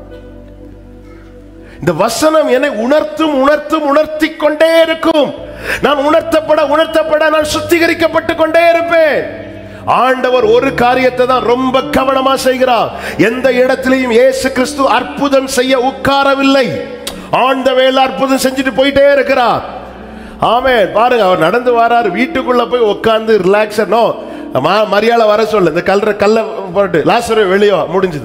இந்த வசனம் என்னை உணர்த்தும் உணர்த்தும் உணர்த்தி கொண்டே இருக்கும் நான் உணர்த்தப்பட உணர்த்தப்பட நான் சுத்திகரிக்கப்பட்டு கொண்டே இருப்பேன் ஆண்டவர் ஒரு காரியத்தை தான் ரொம்ப கவனமா செய்கிறார் எந்த இடத்திலையும் இயேசு கிறிஸ்து அற்புதம் செய்ய உட்காரவில்லை ஆண்ட வேலை அற்புதம் செஞ்சுட்டு போயிட்டே இருக்கிறார் ஆமென் பாருங்க அவர் நடந்து வராரு வீட்டுக்குள்ள போய் உட்கார்ந்து ரிலாக்ஸ் நோ மரியாதை வர சொல்லு இந்த கல்ற கல்ல போட்டு லாசரு வெளியோ முடிஞ்சது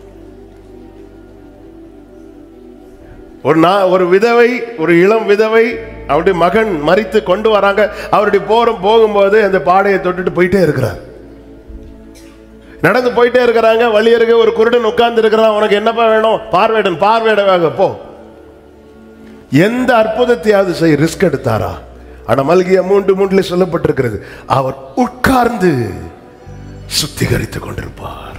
ஒரு நா ஒரு விதவை ஒரு இளம் விதவை அவருடைய மகன் மறித்து கொண்டு வராங்க அவருடைய போரும் போகும்போது அந்த பாடையை தொட்டுட்டு போயிட்டே இருக்கிறார் நடந்து போயிட்டே இருக்கிறாங்க வழி இருக்க ஒரு குருடன் உட்கார்ந்து இருக்கிறான் உனக்கு என்னப்பா வேணும் பார்வையிடன் பார்வையிட வேக போ எந்த அற்புதத்தையாவது செய் ரிஸ்க் எடுத்தாரா ஆனா மல்கிய மூன்று மூன்றுல சொல்லப்பட்டிருக்கிறது அவர் உட்கார்ந்து சுத்திகரித்துக் கொண்டிருப்பார்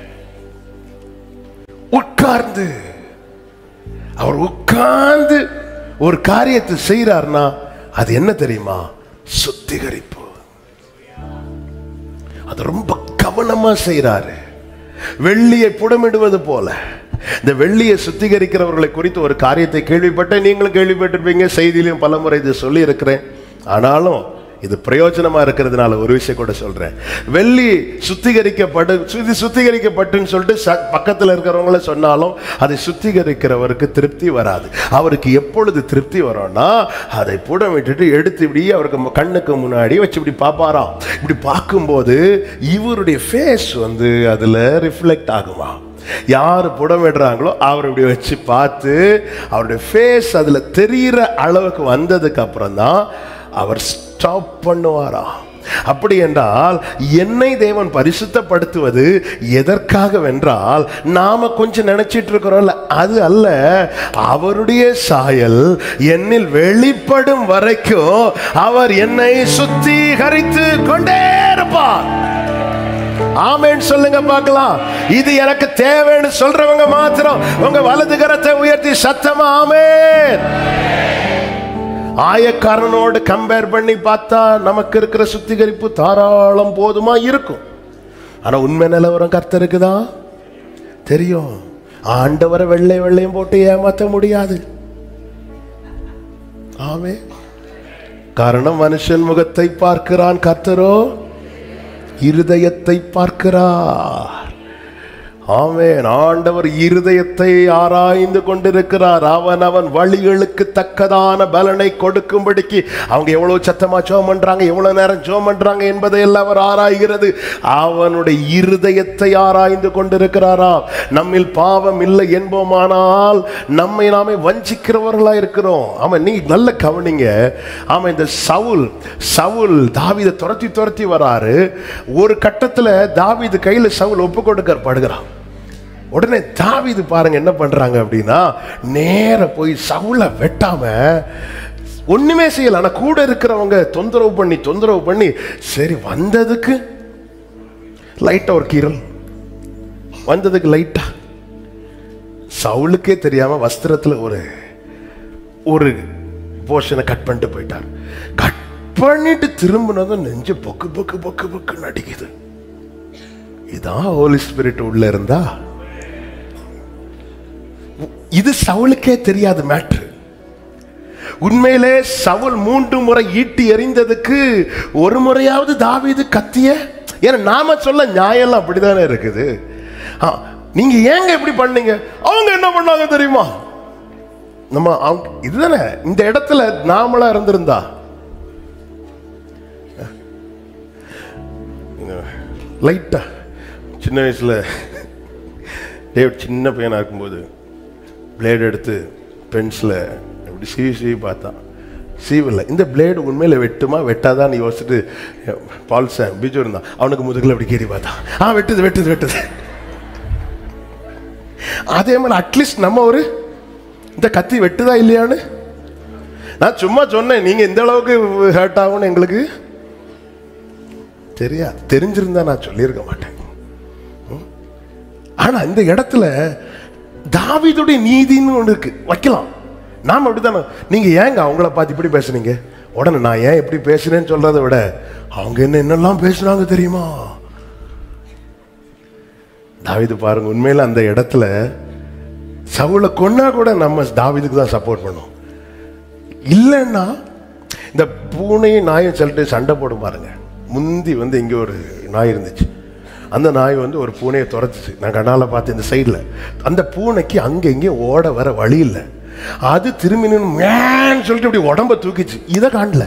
உட்கார்ந்து அவர் உட்கார்ந்து ஒரு காரியத்தை செய்யறார்னா அது என்ன தெரியுமா சுத்திகரிப்பு அது ரொம்ப கவனமா செய்யறாரு வெள்ளியை புடமிடுவது போல இந்த வெள்ளியை சுத்திகரிக்கிறவர்களை குறித்து ஒரு காரியத்தை கேள்விப்பட்ட நீங்களும் கேள்விப்பட்டிருப்பீங்க செய்தியிலும் பலமுறை இது சொல்லி இருக்கிறேன் ஆனாலும் இது பிரயோஜனமா இருக்கிறதுனால ஒரு விஷயம் கூட சொல்றேன் வெள்ளி சுத்திகரிக்கப்பட்டு சுத்தி சுத்திகரிக்கப்பட்டுன்னு சொல்லிட்டு ச- பக்கத்துல இருக்கிறவங்கள சொன்னாலும் அதை சுத்திகரிக்கிறவருக்கு திருப்தி வராது அவருக்கு எப்பொழுது திருப்தி வரும்னா அதை புடம் விட்டுட்டு எடுத்து இப்படி அவருக்கு மு- கண்ணுக்கு முன்னாடி வச்சு இப்படி பார்ப்பாராம் இப்படி பார்க்கும்போது இவருடைய ஃபேஸ் வந்து அதுல ரிஃப்ளெக்ட் ஆகுமா யார் புடம் விடுறாங்களோ அவர் இப்படி வச்சு பார்த்து அவருடைய ஃபேஸ் அதுல தெரியிற அளவுக்கு வந்ததுக்கு அப்புறம் தான் அவர் ஸ்டாப் பண்ணுவாரா அப்படி என்றால் என்னை தேவன் பரிசுத்தப்படுத்துவது எதற்காக வென்றால் நாம கொஞ்சம் நினைச்சிட்டு இருக்கிறோம்ல அது அல்ல அவருடைய சாயல் என்னில் வெளிப்படும் வரைக்கும் அவர் என்னை சுத்திகரித்து கொண்டே இருப்பார் ஆமென் சொல்லுங்க பார்க்கலாம் இது எனக்கு தேவைன்னு சொல்றவங்க மாத்திரம் உங்க வலது கரத்தை உயர்த்தி சத்தமா ஆமென் ஆயக்காரனோடு கம்பேர் பண்ணி பார்த்தா நமக்கு இருக்கிற சுத்திகரிப்பு தாராளம் போதுமா இருக்கும் ஆனா உண்மை நிலவரம் கர்த்தருக்கு தான் தெரியும் ஆண்டவரை வெள்ளை வெள்ளையும் போட்டு ஏமாத்த முடியாது ஆமே காரணம் மனுஷன் முகத்தை பார்க்கிறான் கர்த்தரோ இருதயத்தை பார்க்கிறார் ஆமென் ஆண்டவர் இருதயத்தை ஆராய்ந்து கொண்டிருக்கிறார் அவன் அவன் வழிகளுக்கு தக்கதான பலனை கொடுக்கும்படிக்கு அவங்க எவ்வளவு சத்தமா ஜோம் பண்றாங்க எவ்வளவு நேரம் ஜோம் பண்றாங்க என்பதை எல்லாம் அவர் ஆராய்கிறது அவனுடைய இருதயத்தை ஆராய்ந்து கொண்டிருக்கிறாராம் நம்மில் பாவம் இல்லை என்போமானால் நம்மை நாமே வஞ்சிக்கிறவர்களா இருக்கிறோம் ஆமா நீ நல்ல கவனிங்க ஆமா இந்த சவுல் சவுல் தாவீதை துரத்தி துரத்தி வராரு ஒரு கட்டத்துல தாவீது கையில சவுல் ஒப்பு கொடுக்கப்படுகிறான் உடனே தாவீது பாருங்க என்ன பண்றாங்க அப்படின்னா நேர போய் சவுளை வெட்டாம ஒண்ணுமே செய்யல ஆனா கூட இருக்கிறவங்க தொந்தரவு பண்ணி தொந்தரவு பண்ணி சரி வந்ததுக்கு லைட்டா ஒரு கீரல் வந்ததுக்கு லைட்டா சவுலுக்கே தெரியாம வஸ்திரத்துல ஒரு ஒரு போர்ஷனை கட் பண்ணிட்டு போயிட்டார் கட் பண்ணிட்டு திரும்பினதும் நெஞ்சு பொக்கு பொக்கு பொக்கு பொக்கு நடிக்குது இதான் ஹோலி ஸ்பிரிட் உள்ள இருந்தா இது சவுலுக்கே தெரியாது மேட்ரு உண்மையிலே சவுல் மூன்று முறை ஈட்டி எறிந்ததுக்கு ஒரு முறையாவது தாவீது கத்திய ஏன்னா நாம சொல்ல நியாயம்லாம் அப்படிதானே இருக்குது ஆ, நீங்க ஏங்க இப்படி பண்ணீங்க அவங்க என்ன பண்ணாங்க தெரியுமா நம்ம அவங்க இதுதானே இந்த இடத்துல நாமளா இருந்திருந்தா லைட்டா சின்ன வயசுல டேவிட் சின்ன பையனா இருக்கும்போது பிளேட் எடுத்து பென்சில் இப்படி சீவி சீவி பார்த்தான் சீவில்லை இந்த பிளேடு உண்மையில வெட்டுமா வெட்டாதான்னு யோசிச்சுட்டு பால் சாம் பிஜு இருந்தான் அவனுக்கு முதுகில் அப்படி கேரி பார்த்தான் ஆ வெட்டுது வெட்டுது வெட்டுது அதே மாதிரி அட்லீஸ்ட் நம்ம ஒரு இந்த கத்தி வெட்டுதா இல்லையான்னு நான் சும்மா சொன்னேன் நீங்க இந்த அளவுக்கு ஹர்ட் ஆகும்னு எங்களுக்கு தெரியா தெரிஞ்சிருந்தா நான் சொல்லியிருக்க மாட்டேன் ம்? ஆனா இந்த இடத்துல தாவீதுடைய நீதின்னு ஒன்று இருக்கு வைக்கலாம் நாம அப்படித்தானே நீங்க ஏங்க அவங்கள பார்த்து இப்படி பேசுனீங்க உடனே நான் ஏன் எப்படி பேசுனேன்னு சொல்றதை விட அவங்க என்ன என்னெல்லாம் பேசுனாங்க தெரியுமா தாவீது பாருங்க உண்மையில அந்த இடத்துல சவுளை கொன்னா கூட நம்ம தாவீதுக்கு தான் சப்போர்ட் பண்ணோம் இல்லைன்னா இந்த பூனையும் நாயும் சொல்லிட்டு சண்டை போடும் பாருங்க முந்தி வந்து இங்கே ஒரு நாய் இருந்துச்சு அந்த நாய் வந்து ஒரு பூனையை துரத்துச்சு நான் கண்ணால் பார்த்து இந்த சைடில் அந்த பூனைக்கு அங்கே இங்கேயும் ஓட வர வழி இல்லை அது திரும்பி நின்னு மேன்னு சொல்லிட்டு இப்படி உடம்ப தூக்கிச்சு இதை காணல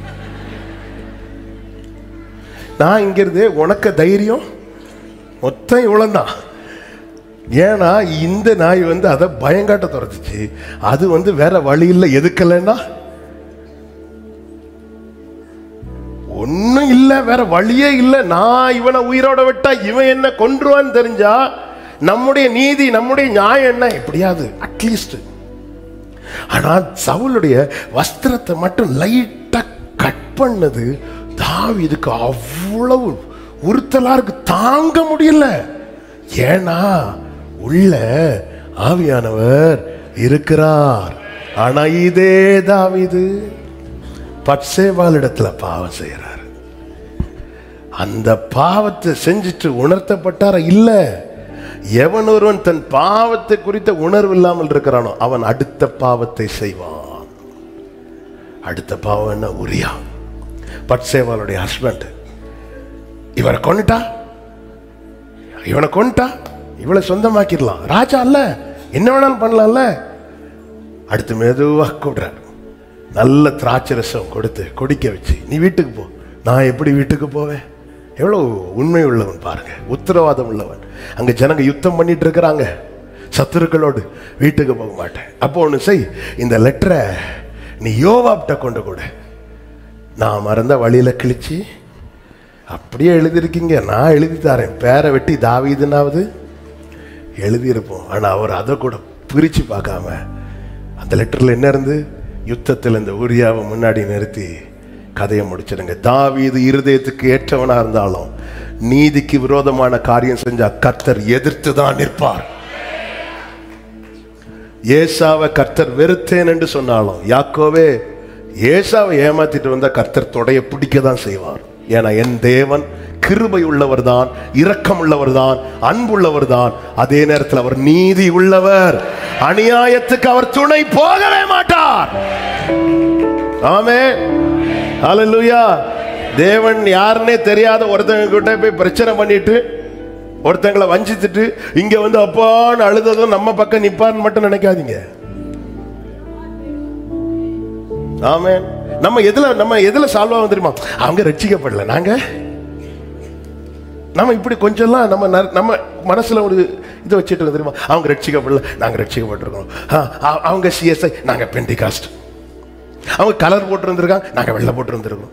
நான் இங்கிருந்து உனக்கு தைரியம் மொத்தம் இவ்வளோதான் ஏன்னா இந்த நாய் வந்து அதை பயங்காட்ட துரத்துச்சு அது வந்து வேற வழி இல்லை எதுக்கலைன்னா ஒன்றும் இல்லை வேற வழியே இல்லை நான் இவனை உயிரோட விட்டா இவன் என்ன கொன்றுவான்னு தெரிஞ்சா நம்முடைய நீதி நம்முடைய நியாயம் என்ன எப்படியாது அட்லீஸ்ட் ஆனா சவுளுடைய வஸ்திரத்தை மட்டும் லைட்டா கட் பண்ணது தாவீதுக்கு அவ்வளவு உறுத்தலா இருக்கு தாங்க முடியல ஏன்னா உள்ள ஆவியானவர் இருக்கிறார் ஆனா இதே தாவீது பட்சேவாளிடத்துல பாவம் செய்யறாரு அந்த பாவத்தை செஞ்சுட்டு உணர்த்தப்பட்டார இல்ல எவன் ஒருவன் தன் பாவத்தை குறித்த உணர்வு இல்லாமல் இருக்கிறானோ அவன் அடுத்த பாவத்தை செய்வான் அடுத்த பாவம் என்ன உரியா பட்சேவாளுடைய ஹஸ்பண்ட் இவரை கொண்டுட்டா இவனை கொண்டுட்டா இவளை சொந்தமாக்கிடலாம் ராஜா அல்ல என்ன வேணாலும் பண்ணலாம்ல அடுத்து மெதுவா கூடுறார் நல்ல திராட்சை ரசம் கொடுத்து கொடிக்க வச்சு நீ வீட்டுக்கு போ நான் எப்படி வீட்டுக்கு போவேன் எவ்வளவு உண்மை உள்ளவன் பாருங்க உத்தரவாதம் உள்ளவன் அங்க ஜனங்க யுத்தம் பண்ணிட்டு இருக்கிறாங்க சத்துருக்களோடு வீட்டுக்கு போக மாட்டேன் அப்போ ஒன்று செய் இந்த லெட்டரை நீ யோவாப்ட கொண்டு கொடு நான் மறந்த வழியில கிழிச்சு அப்படியே எழுதியிருக்கீங்க நான் எழுதி தரேன் பேரை வெட்டி தாவீதுனாவது எழுதியிருப்போம் ஆனா அவர் அதை கூட பிரிச்சு பார்க்காம அந்த லெட்டர்ல என்ன இருந்து யுத்தத்தில் இந்த ஊரியாவை முன்னாடி நிறுத்தி கதையை முடிச்சிடுங்க தாவீது இருதயத்துக்கு ஏற்றவனா இருந்தாலும் நீதிக்கு விரோதமான காரியம் செஞ்சா கர்த்தர் எதிர்த்து தான் நிற்பார் ஏசாவை கர்த்தர் வெறுத்தேன் என்று சொன்னாலும் யாக்கோவே ஏசாவை ஏமாத்திட்டு வந்தா கர்த்தர் தொடைய பிடிக்க தான் செய்வார் ஏன்னா என் தேவன் கிருபை உள்ளவர் தான் இரக்கம் உள்ளவர் தான் அன்புள்ளவர் தான் அதே நேரத்தில் அவர் நீதி உள்ளவர் அநியாயத்துக்கு அவர் துணை போகவே மாட்டார் ஆமே ஹalleluya தேவன் யாருன்னே தெரியாத ஒருத்தங்க கிட்ட போய் பிரச்சனை பண்ணிட்டு ஒருத்தங்களை வஞ்சித்துட்டு இங்க வந்து அப்பான்னு அழுததும் நம்ம பக்கம் நிப்பான்னு மட்டும் நினைக்காதீங்க ஆமே நம்ம எதுல நம்ம எதுல சால்வ் ஆகும் தெரியுமா அவங்க ரட்சிக்கப்படல நாங்க நம்ம இப்படி கொஞ்சம்லாம் நம்ம ந- நம்ம மனசுல ஒரு இதை வச்சுட்டு இருக்கோம் தெரியுமா அவங்க ரட்சிக்கப்படல நாங்க ரட்சிக்கப்பட்டிருக்கோம் ஆ, அ- அவங்க சிஎஸ்ஐ நாங்க பெண்டிகாஸ்ட் அவங்க கலர் போட்டு இருந்திருக்காங்க நாங்க வெள்ளை போட்டு இருந்திருக்கோம்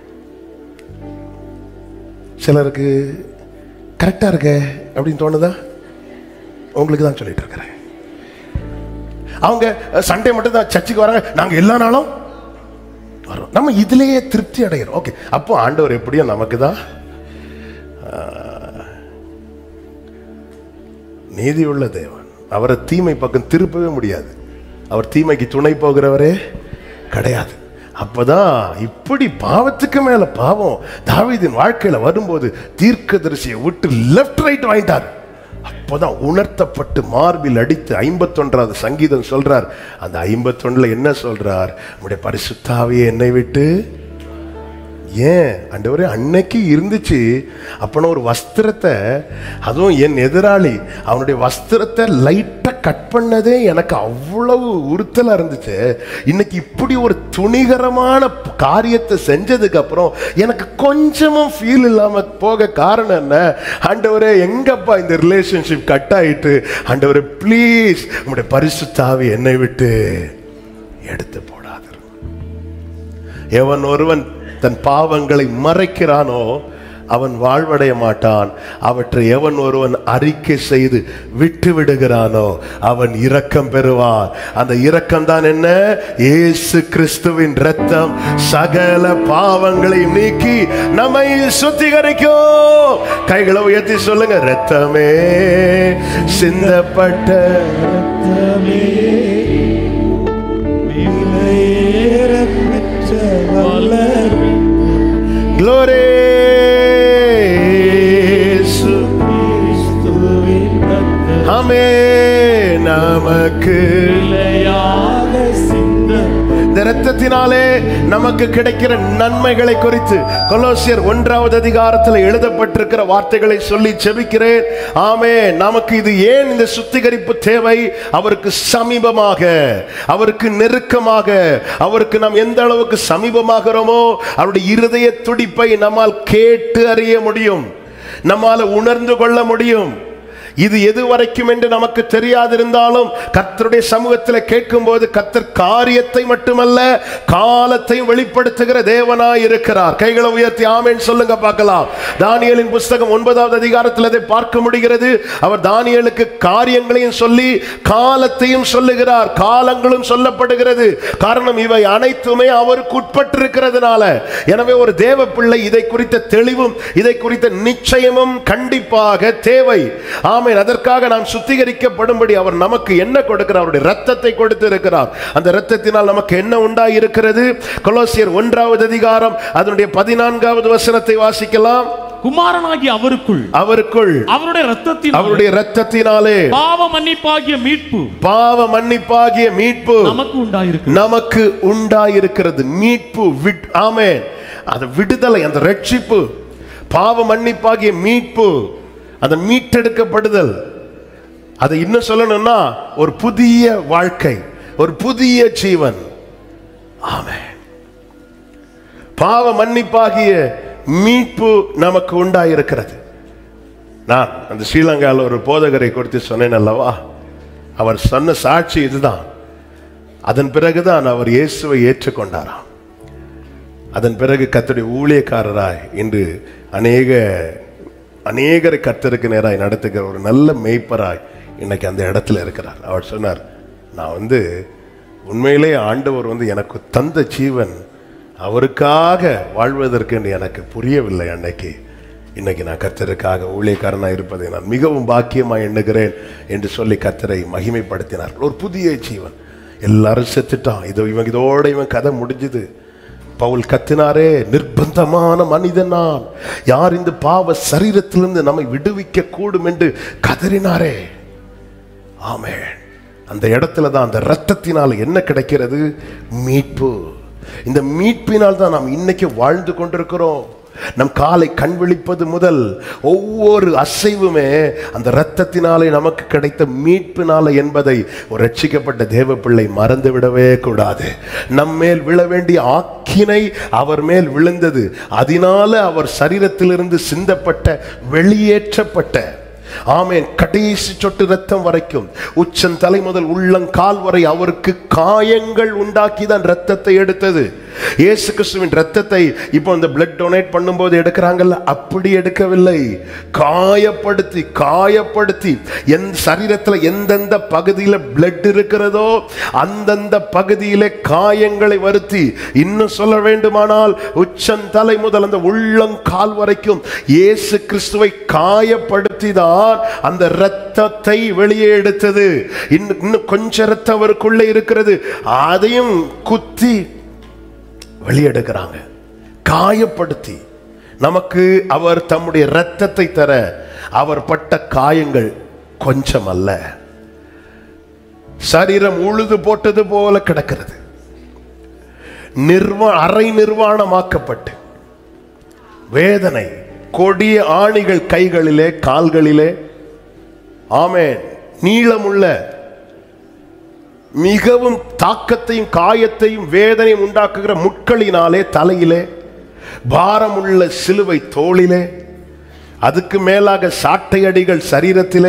சிலருக்கு கரெக்டா இருக்க அப்படின்னு தோணுதா உங்களுக்கு தான் சொல்லிட்டு இருக்கிறேன் அவங்க சண்டே மட்டும் தான் சர்ச்சுக்கு வராங்க நாங்க எல்லா நாளும் வரோம் நம்ம இதுலயே திருப்தி அடைகிறோம் ஓகே அப்போ ஆண்டவர் எப்படியோ நமக்கு தான் நீதி உள்ள தேவன் அவரை தீமை பக்கம் திருப்பவே முடியாது அவர் தீமைக்கு துணை போகிறவரே கிடையாது அப்பதான் இப்படி பாவத்துக்கு மேல பாவம் தாவீதின் வாழ்க்கையில வரும்போது தீர்க்கதரிசியை விட்டு லெஃப்ட் ரைட் வாங்கிட்டார் அப்போதான் உணர்த்தப்பட்டு மார்பில் அடித்து ஐம்பத்தொன்றாவது சங்கீதம் சொல்றார் அந்த ஐம்பத்தொன்னுல என்ன சொல்றார் உடைய பரிசுத்தாவியே என்னை விட்டு ஏன் ஆண்டவரே அன்னைக்கு இருந்துச்சு அப்பனா ஒரு வஸ்திரத்தை அதுவும் என் எதிராளி அவனுடைய வஸ்திரத்தை லைட்டா கட் பண்ணதே எனக்கு அவ்வளவு உறுத்தலா இருந்துச்சு இன்னைக்கு இப்படி ஒரு துணிகரமான காரியத்தை செஞ்சதுக்கு அப்புறம் எனக்கு கொஞ்சமும் ஃபீல் இல்லாம போக காரணம் என்ன ஆண்டவரே எங்கப்பா இந்த ரிலேஷன்ஷிப் கட் ஆயிட்டு ஆண்டவரே ப்ளீஸ் உங்களுடைய பரிசுத்தாவி என்னை விட்டு எடுத்து போடாதீர் எவன் ஒருவன் தன் பாவங்களை மறைக்கிறானோ அவன் வாழ்வடைய மாட்டான் அவற்றை எவன் ஒருவன் அறிக்கை செய்து விட்டு விடுகிறானோ அவன் இரக்கம் பெறுவான் அந்த இரக்கம் தான் என்ன இயேசு கிறிஸ்துவின் ரத்தம் சகல பாவங்களை நீக்கி நம்மை சுத்திகரிக்கும் கைகளை உயர்த்தி சொல்லுங்க ரத்தமே சிந்தப்பட்ட Glory ஆமே நமக்கு இந்த இரத்தத்தினாலே நமக்கு கிடைக்கிற நன்மைகளை குறித்து கொலோசியர் ஒன்றாவது அதிகாரத்தில் எழுதப்பட்டிருக்கிற வார்த்தைகளை சொல்லி செபிக்கிறேன் ஆமே நமக்கு இது ஏன் இந்த சுத்திகரிப்பு தேவை அவருக்கு சமீபமாக அவருக்கு நெருக்கமாக அவருக்கு நாம் எந்த அளவுக்கு சமீபமாகிறோமோ அவருடைய இருதய துடிப்பை நம்மால் கேட்டு அறிய முடியும் நம்மால உணர்ந்து கொள்ள முடியும் இது எது வரைக்கும் என்று நமக்கு தெரியாதிருந்தாலும் கர்த்தருடைய சமூகத்தில் கேட்கும்போது கர்த்தர் காரியத்தை மட்டுமல்ல காலத்தையும் வெளிப்படுத்துகிற தேவனாய் இருக்கிறார் கைகளை உயர்த்தி ஆமேன் சொல்லுங்க பார்க்கலாம் தானியேலின் புஸ்தகம் ஒன்பதாவது அதிகாரத்தில் அதை பார்க்க முடிகிறது அவர் தானியேலுக்கு காரியங்களையும் சொல்லி காலத்தையும் சொல்லுகிறார் காலங்களும் சொல்லப்படுகிறது காரணம் இவை அனைத்துமே அவருக்கு உட்பட்டிருக்கிறதுனால எனவே ஒரு தேவ பிள்ளை இதை குறித்த தெளிவும் இதை குறித்த நிச்சயமும் கண்டிப்பாக தேவை ஆமென் அதற்காக நாம் சுத்திகரிக்கப்படும்படி அவர் நமக்கு என்ன கொடுக்கிறார் அவருடைய ரத்தத்தை கொடுத்து இருக்கிறார் அந்த ரத்தத்தினால் நமக்கு என்ன உண்டாகி இருக்கிறது கொலோசியர் ஒன்றாவது அதிகாரம் அதனுடைய பதினான்காவது வசனத்தை வாசிக்கலாம் குமாரனாகிய அவருக்குள் அவருக்குள் அவருடைய ரத்தத்தின் அவருடைய ரத்தத்தினாலே பாவ மன்னிப்பாகிய மீட்பு பாவ மன்னிப்பாகிய மீட்பு நமக்கு உண்டாயிருக்கு நமக்கு உண்டாயிருக்கிறது மீட்பு விட் ஆமென் அந்த விடுதலை அந்த ரட்சிப்பு பாவ மன்னிப்பாகிய மீட்பு அந்த மீட்டெடுக்கப்படுதல் அதை இன்னும் சொல்லணும்னா ஒரு புதிய வாழ்க்கை ஒரு புதிய ஜீவன் ஆமென் பாவ மன்னிப்பாகிய மீட்பு நமக்கு உண்டாயிருக்கிறது நான் அந்த ஸ்ரீலங்காவில் ஒரு போதகரை குறித்து சொன்னேன் அல்லவா அவர் சொன்ன சாட்சி இதுதான் அதன் பிறகுதான் அவர் இயேசுவை ஏற்றுக்கொண்டாராம் அதன் பிறகு கர்த்தருடைய ஊழியக்காரராய் இன்று அநேக அநேகரை கர்த்தருக்கு நேராய் நடத்துகிற ஒரு நல்ல மேய்ப்பராய் இன்னைக்கு அந்த இடத்துல இருக்கிறார் அவர் சொன்னார் நான் வந்து உண்மையிலே ஆண்டவர் வந்து எனக்கு தந்த ஜீவன் அவருக்காக வாழ்வதற்கு என்று எனக்கு புரியவில்லை அன்னைக்கு இன்னைக்கு நான் கர்த்தருக்காக ஊழியக்காரனாக இருப்பதை நான் மிகவும் பாக்கியமாக எண்ணுகிறேன் என்று சொல்லி கர்த்தரை மகிமைப்படுத்தினார் ஒரு புதிய ஜீவன் எல்லாரும் செத்துட்டான் இதோ இவன் இதோட இவன் கதை முடிஞ்சுது பவுல் கத்தினாரே நிர்பந்தமான மனிதன் நான் யார் இந்த பாவ சரீரத்திலிருந்து நம்மை விடுவிக்க கூடும் என்று கதறினாரே ஆமென் அந்த இடத்துல தான் அந்த ரத்தத்தினால் என்ன கிடைக்கிறது மீட்பு இந்த மீட்பினால் தான் நாம் இன்னைக்கு வாழ்ந்து கொண்டிருக்கிறோம் நம் காலை கண் விழிப்பது முதல் ஒவ்வொரு அசைவுமே அந்த இரத்தத்தினாலே நமக்கு கிடைத்த மீட்பினால என்பதை ஒரு ரட்சிக்கப்பட்ட தேவ பிள்ளை மறந்து விடவே கூடாது நம்மேல் விழ வேண்டிய ஆக்கினை அவர் மேல் விழுந்தது அதனால அவர் சரீரத்திலிருந்து சிந்தப்பட்ட வெளியேற்றப்பட்ட ஆமென் கடைசி சொட்டு ரத்தம் வரைக்கும் உச்சன் தலை முதல் உள்ளங்கால் வரை அவருக்கு காயங்கள் உண்டாக்கி தான் ரத்தத்தை எடுத்தது இயேசு கிறிஸ்துவின் ரத்தத்தை இப்போ இந்த பிளட் டொனேட் பண்ணும்போது எடுக்கிறாங்கல்ல அப்படி எடுக்கவில்லை காயப்படுத்தி காயப்படுத்தி எந்த சரீரத்தில் எந்தெந்த பகுதியில் பிளட் இருக்கிறதோ அந்தந்த பகுதியிலே காயங்களை வருத்தி இன்னும் சொல்ல வேண்டுமானால் உச்சன் தலை முதல் அந்த உள்ளங்கால் வரைக்கும் இயேசு கிறிஸ்துவை காயப்படுத்தி தான் அந்த இரத்தத்தை வெளியே எடுத்தது இன்னும் இன்னும் கொஞ்சம் ரத்தம் அவருக்குள்ளே இருக்கிறது அதையும் குத்தி வெளியெடுக்கிறாங்க காயப்படுத்தி நமக்கு அவர் தம்முடைய இரத்தத்தை தர அவர் பட்ட காயங்கள் கொஞ்சம் அல்ல சரீரம் உழுது போட்டது போல கிடக்கிறது நிர்வா அரை நிர்வாணமாக்கப்பட்டு வேதனை கொடிய ஆணிகள் கைகளிலே கால்களிலே ஆமென் நீளமுள்ள மிகவும் தாக்கத்தையும் காயத்தையும் வேதனையும் உண்டாக்குகிற முட்களினாலே தலையிலே பாரமுள்ள சிலுவை தோளிலே அதுக்கு மேலாக சாட்டை அடிகள் சரீரத்திலே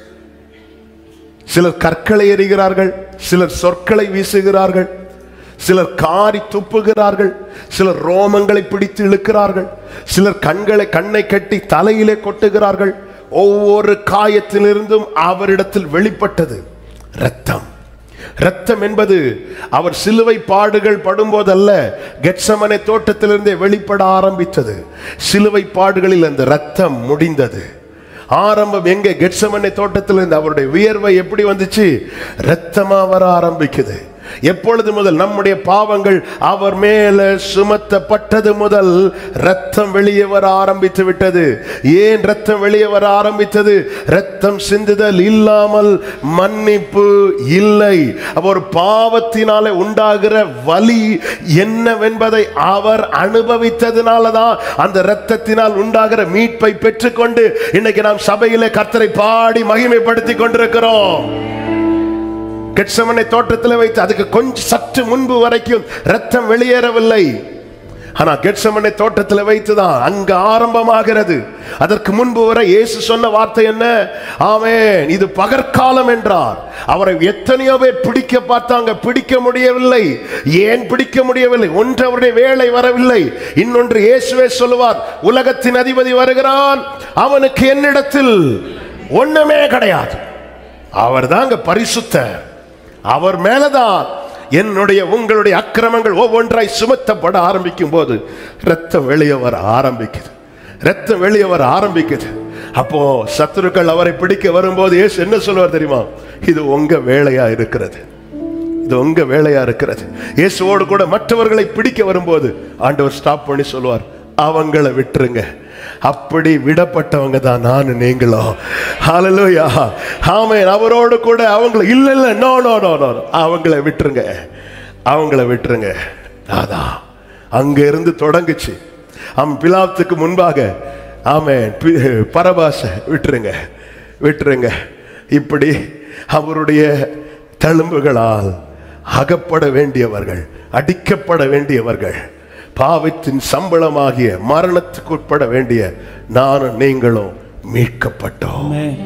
சிலர் கற்களை எறிகிறார்கள் சிலர் சொற்களை வீசுகிறார்கள் சிலர் காரி துப்புகிறார்கள் சிலர் ரோமங்களை பிடித்து இழுக்கிறார்கள் சிலர் கண்களை கண்ணை கட்டி தலையிலே கொட்டுகிறார்கள் ஒவ்வொரு காயத்திலிருந்தும் அவரிடத்தில் வெளிப்பட்டது இரத்தம் இரத்தம் என்பது அவர் சிலுவை பாடுகள் படும்போதல்ல கெட்சமனை தோட்டத்திலிருந்தே வெளிப்பட ஆரம்பித்தது சிலுவை பாடுகளில் அந்த இரத்தம் முடிந்தது ஆரம்பம் எங்க கெட்சமனை தோட்டத்திலிருந்து அவருடைய வியர்வை எப்படி வந்துச்சு இரத்தமா வர ஆரம்பிக்குது எப்பொழுது முதல் நம்முடைய பாவங்கள் அவர் மேல சுமத்தப்பட்டது முதல் ரத்தம் வெளியே வர ஆரம்பித்து விட்டது ஏன் ரத்தம் வெளியே வர ஆரம்பித்தது ரத்தம் சிந்துதல் இல்லாமல் மன்னிப்பு இல்லை அப்ப ஒரு பாவத்தினாலே உண்டாகிற வலி என்னவென்பதை அவர் அனுபவித்ததுனால தான் அந்த இரத்தத்தினால் உண்டாகிற மீட்பை பெற்றுக்கொண்டு இன்னைக்கு நாம் சபையிலே கர்த்தரை பாடி மகிமைப்படுத்தி கொண்டிருக்கிறோம் கெட்சமனை தோட்டத்தில் வைத்து அதுக்கு கொஞ்சம் சற்று முன்பு வரைக்கும் ரத்தம் வெளியேறவில்லை ஆனா கெட்சமனை தோட்டத்தில் வைத்துதான் அங்க ஆரம்பமாகிறது அதற்கு முன்பு வரை இயேசு சொன்ன வார்த்தை என்ன ஆமென் இது பகற்காலம் என்றார் அவரை எத்தனையோ பேர் பிடிக்க பார்த்தாங்க பிடிக்க முடியவில்லை ஏன் பிடிக்க முடியவில்லை ஒன்று அவருடைய வேலை வரவில்லை இன்னொன்று இயேசுவே சொல்லுவார் உலகத்தின் அதிபதி வருகிறான் அவனுக்கு என்னிடத்தில் ஒண்ணுமே கிடையாது அவர் தாங்க பரிசுத்தர் அவர் மேலதான் என்னுடைய உங்களுடைய அக்கிரமங்கள் ஒவ்வொன்றாய் சுமத்தப்பட ஆரம்பிக்கும் போது ரத்தம் வெளியே வர ஆரம்பிக்குது ரத்தம் வெளியே வர ஆரம்பிக்குது அப்போ சத்துருக்கள் அவரை பிடிக்க வரும்போது இயேசு என்ன சொல்லுவார் தெரியுமா இது உங்க வேலையா இருக்கிறது இது உங்க வேலையா இருக்கிறது இயேசுவோடு கூட மற்றவர்களை பிடிக்க வரும்போது ஆண்டவர் ஸ்டாப் பண்ணி சொல்லுவார் அவங்கள விட்டுருங்க அப்படி விடப்பட்டவங்க தான் நானு நீங்களும் ஹalleluya ஆமென் அவரோடு கூட அவங்கள இல்ல இல்ல நோ நோ நோ நோ அவங்கள விட்டுருங்க அவங்கள விட்டுருங்க அதான் அங்க இருந்து தொடங்குச்சு அவன் பிலாத்துக்கு முன்பாக ஆமென் பி- பரபாச விட்டுருங்க விட்டுருங்க இப்படி அவருடைய தழும்புகளால் அகப்பட வேண்டியவர்கள் அடிக்கப்பட வேண்டியவர்கள் பாவத்தின் சம்பளமாகிய மரணத்துக்கு உட்பட வேண்டிய நானும் நீங்களும் மீட்கப்பட்டோம்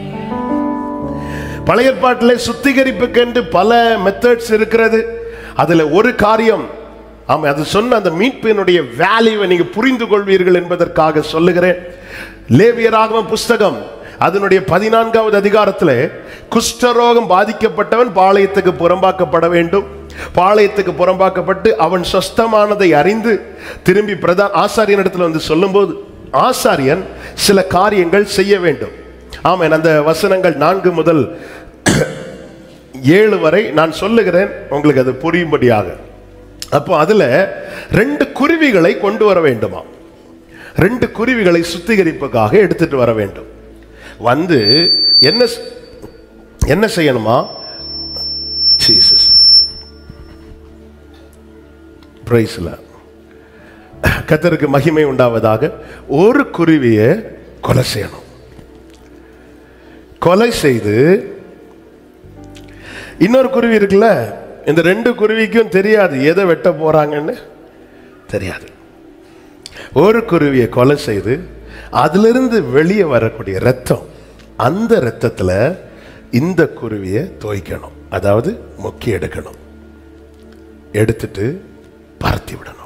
பழைய ஏற்பாட்டிலே சுத்திகரிப்புக்கு என்று பல மெத்தட்ஸ் இருக்கிறது அதுல ஒரு காரியம் ஆமா அது சொன்ன அந்த மீட்பினுடைய வேல்யூவை நீங்க புரிந்து கொள்வீர்கள் என்பதற்காக சொல்லுகிறேன் லேவியராகவம் புஸ்தகம் அதனுடைய பதினான்காவது அதிகாரத்தில் குஷ்டரோகம் பாதிக்கப்பட்டவன் பாளையத்துக்கு புறம்பாக்கப்பட வேண்டும் பாளையத்துக்கு புறம்பாக்கப்பட்டு அவன் சொஸ்தமானதை அறிந்து திரும்பி பிரதான் ஆசாரியனிடத்தில் வந்து சொல்லும்போது ஆசாரியன் சில காரியங்கள் செய்ய வேண்டும் ஆமென் அந்த வசனங்கள் நான்கு முதல் ஏழு வரை நான் சொல்லுகிறேன் உங்களுக்கு அது புரியும்படியாக அப்போ அதுல ரெண்டு குருவிகளை கொண்டு வர வேண்டுமா ரெண்டு குருவிகளை சுத்திகரிப்புக்காக எடுத்துட்டு வர வேண்டும் வந்து என்ன செ- என்ன செய்யணுமா ஜீசஸ் பிரைஸ்ல கத்தருக்கு மகிமை உண்டாவதாக ஒரு குருவியை கொலை செய்யணும் கொலை செய்து இன்னொரு குருவி இருக்குல்ல இந்த ரெண்டு குருவிக்கும் தெரியாது எதை வெட்ட போறாங்கன்னு தெரியாது ஒரு குருவியை கொலை செய்து அதிலிருந்து வெளியே வரக்கூடிய ரத்தம் அந்த ரத்தத்துல இந்த குருவியை தோய்க்கணும் அதாவது முக்கி எடுக்கணும் எடுத்துட்டு பரத்தி விடணும்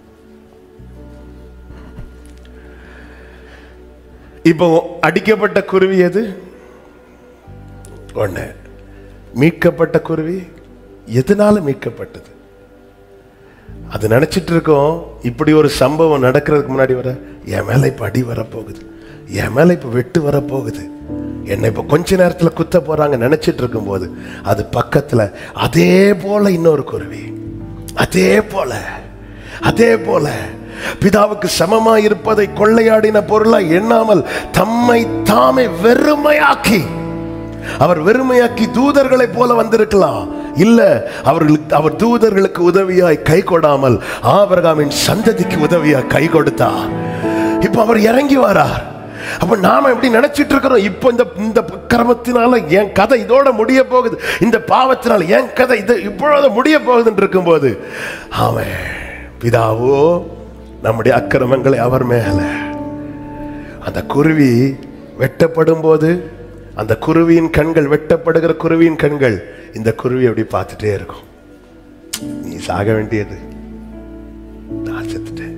இப்போ அடிக்கப்பட்ட குருவி எது ஒண்ணு மீட்கப்பட்ட குருவி எதனால மீட்கப்பட்டது அது நினைச்சிட்டு இருக்கோம் இப்படி ஒரு சம்பவம் நடக்கிறதுக்கு முன்னாடி வர என் மேல இப்ப அடி வரப்போகுது என் மேல இப்ப வெட்டு வரப்போகுது என்னை இப்ப கொஞ்ச நேரத்துல குத்த போறாங்க நினைச்சிட்டு இருக்கும்போது அது பக்கத்துல அதே போல இன்னொரு குருவி அதே போல அதே போல பிதாவுக்கு சமமா இருப்பதை கொள்ளையாடின பொருளா எண்ணாமல் தம்மை தாமே வெறுமையாக்கி அவர் வெறுமையாக்கி தூதர்களைப் போல வந்திருக்கலாம் இல்ல அவர்களுக்கு அவர் தூதர்களுக்கு உதவியாய் கை கொடாமல் ஆபிரகாமின் சந்ததிக்கு உதவியாய் கை கொடுத்தார் இப்ப அவர் இறங்கி வரார் அப்ப நாம எப்படி நினைச்சிட்டு இருக்கிறோம் இப்போ இந்த இந்த கிரமத்தினால என் கதை இதோட முடிய போகுது இந்த பாவத்தினால என் கதை இது இப்பொழுது முடிய போகுதுன்னு இருக்கும்போது அவன் பிதாவோ நம்முடைய அக்கிரமங்களை அவர் மேல அந்த குருவி வெட்டப்படும் போது அந்த குருவியின் கண்கள் வெட்டப்படுகிற குருவியின் கண்கள் இந்த குருவி அப்படி பார்த்துட்டே இருக்கும் நீ சாக வேண்டியது நான் செத்துட்டேன்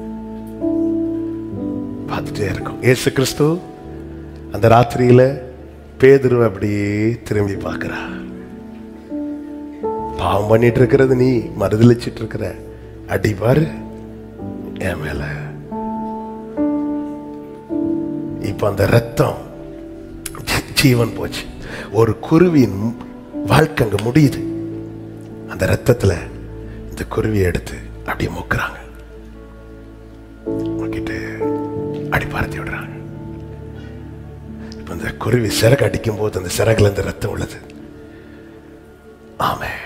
பார்த்துட்டே இருக்கும் இயேசு கிறிஸ்து அந்த ராத்திரியில பேதுருவை அப்படியே திரும்பி பார்க்கிறா பாவம் பண்ணிட்டு இருக்கிறது நீ மறுதளிச்சிட்டு இருக்கிற அடி பாரு என் மேல இப்ப அந்த ரத்தம் ஜீ- ஜீவன் போச்சு ஒரு குருவியின் வாழ்க்கை அங்க முடியுது அந்த ரத்தத்துல இந்த குருவியை எடுத்து அப்படியே முக்குறாங்க முக்கிட்டு அடி பறத்தி விடுறாங்க இப்ப இந்த குருவி சிறகு அடிக்கும் போது அந்த சிறகுல இருந்து ரத்தம் உள்ளது ஆமே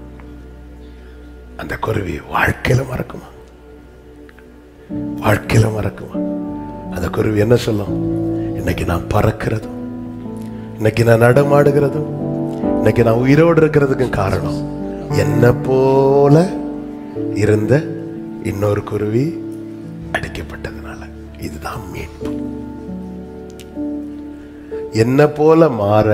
அந்த குருவி வாழ்க்கையில மறக்குமா வாழ்க்கையில மறக்குமா அந்த குருவி என்ன சொல்லும் இன்னைக்கு நான் பறக்கிறதும் இன்னைக்கு நான் நடமாடுகிறதும் இன்னைக்கு நான் உயிரோடு இருக்கிறதுக்கும் காரணம் என்ன போல இருந்த இன்னொரு குருவி அதனால இதுதான் மீட்பு என்ன போல மாற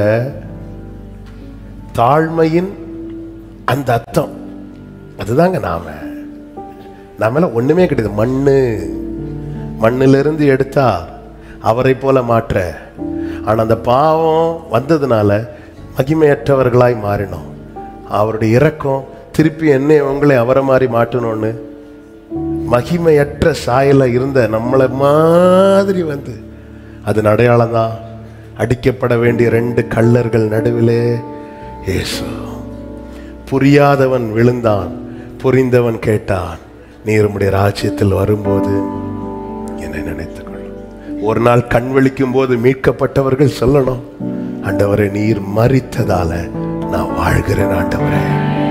தாழ்மையின் அந்த அர்த்தம் அதுதாங்க நாம நாம ஒண்ணுமே கிடையாது மண்ணு மண்ணிலிருந்து எடுத்தா அவரை போல மாற்ற ஆனா அந்த பாவம் வந்ததுனால மகிமையற்றவர்களாய் மாறினோம் அவருடைய இரக்கம் திருப்பி என்னை உங்களை அவரை மாதிரி மாற்றணும்னு மகிமையற்ற சாயல இருந்த நம்மளை மாதிரி வந்து அதன் அடையாளம் தான் அடிக்கப்பட வேண்டிய ரெண்டு கள்ளர்கள் நடுவிலே இயேசு புரியாதவன் விழுந்தான் புரிந்தவன் கேட்டான் நீர் உம்முடைய ராஜ்யத்தில் வரும்போது என்னை நினைத்துக் கொள்ளும் ஒரு நாள் கண் விழிக்கும் போது மீட்கப்பட்டவர்கள் சொல்லணும் ஆண்டவரே நீர் மறித்ததால நான் வாழ்கிறேன் ஆண்டவரே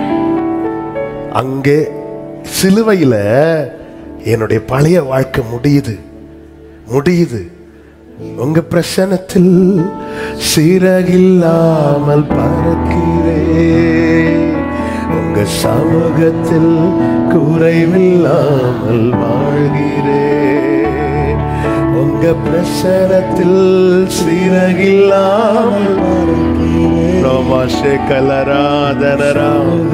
அங்கே சிலுவையில என்னுடைய பழைய வாழ்க்கை முடியுது முடியுது உங்க பிரசனத்தில் சீரகில்லாமல் பறக்கிறேன் உங்க சமூகத்தில் குறைவில்லாமல் வாழ்கிறேன் உங்க பிரசனத்தில் சீரகில்லாமல் பறக்கிறேன் ரோமாஷே கலராதனரா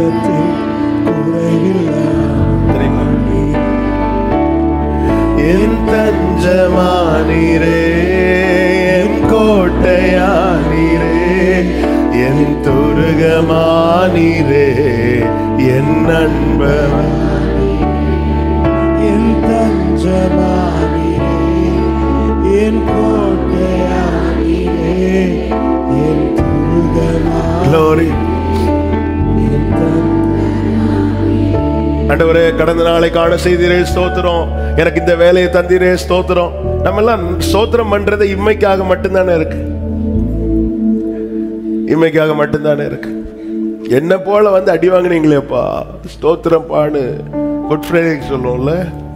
என் தஞ்சமானீரே என் கோட்டையானீரே என் துருகமானீரே என் நண்பன் என் தஞ்சமானீரே என் கோட்டையானீரே என் துருகமா Glory. என் தஞ்ச ஆண்டவரே கடந்த நாளை காண செய்தீரே ஸ்தோத்திரம் எனக்கு இந்த வேலையை தந்தீரே ஸ்தோத்திரம் நம்ம எல்லாம் ஸ்தோத்திரம் பண்றது இம்மைக்காக மட்டும்தானே இருக்கு இம்மைக்காக மட்டும்தானே இருக்கு என்ன போல வந்து அடி வாங்குனீங்களேப்பா ஸ்தோத்திரம் பாடு குட் ஃப்ரைடேக்கு சொல்லுவோம்ல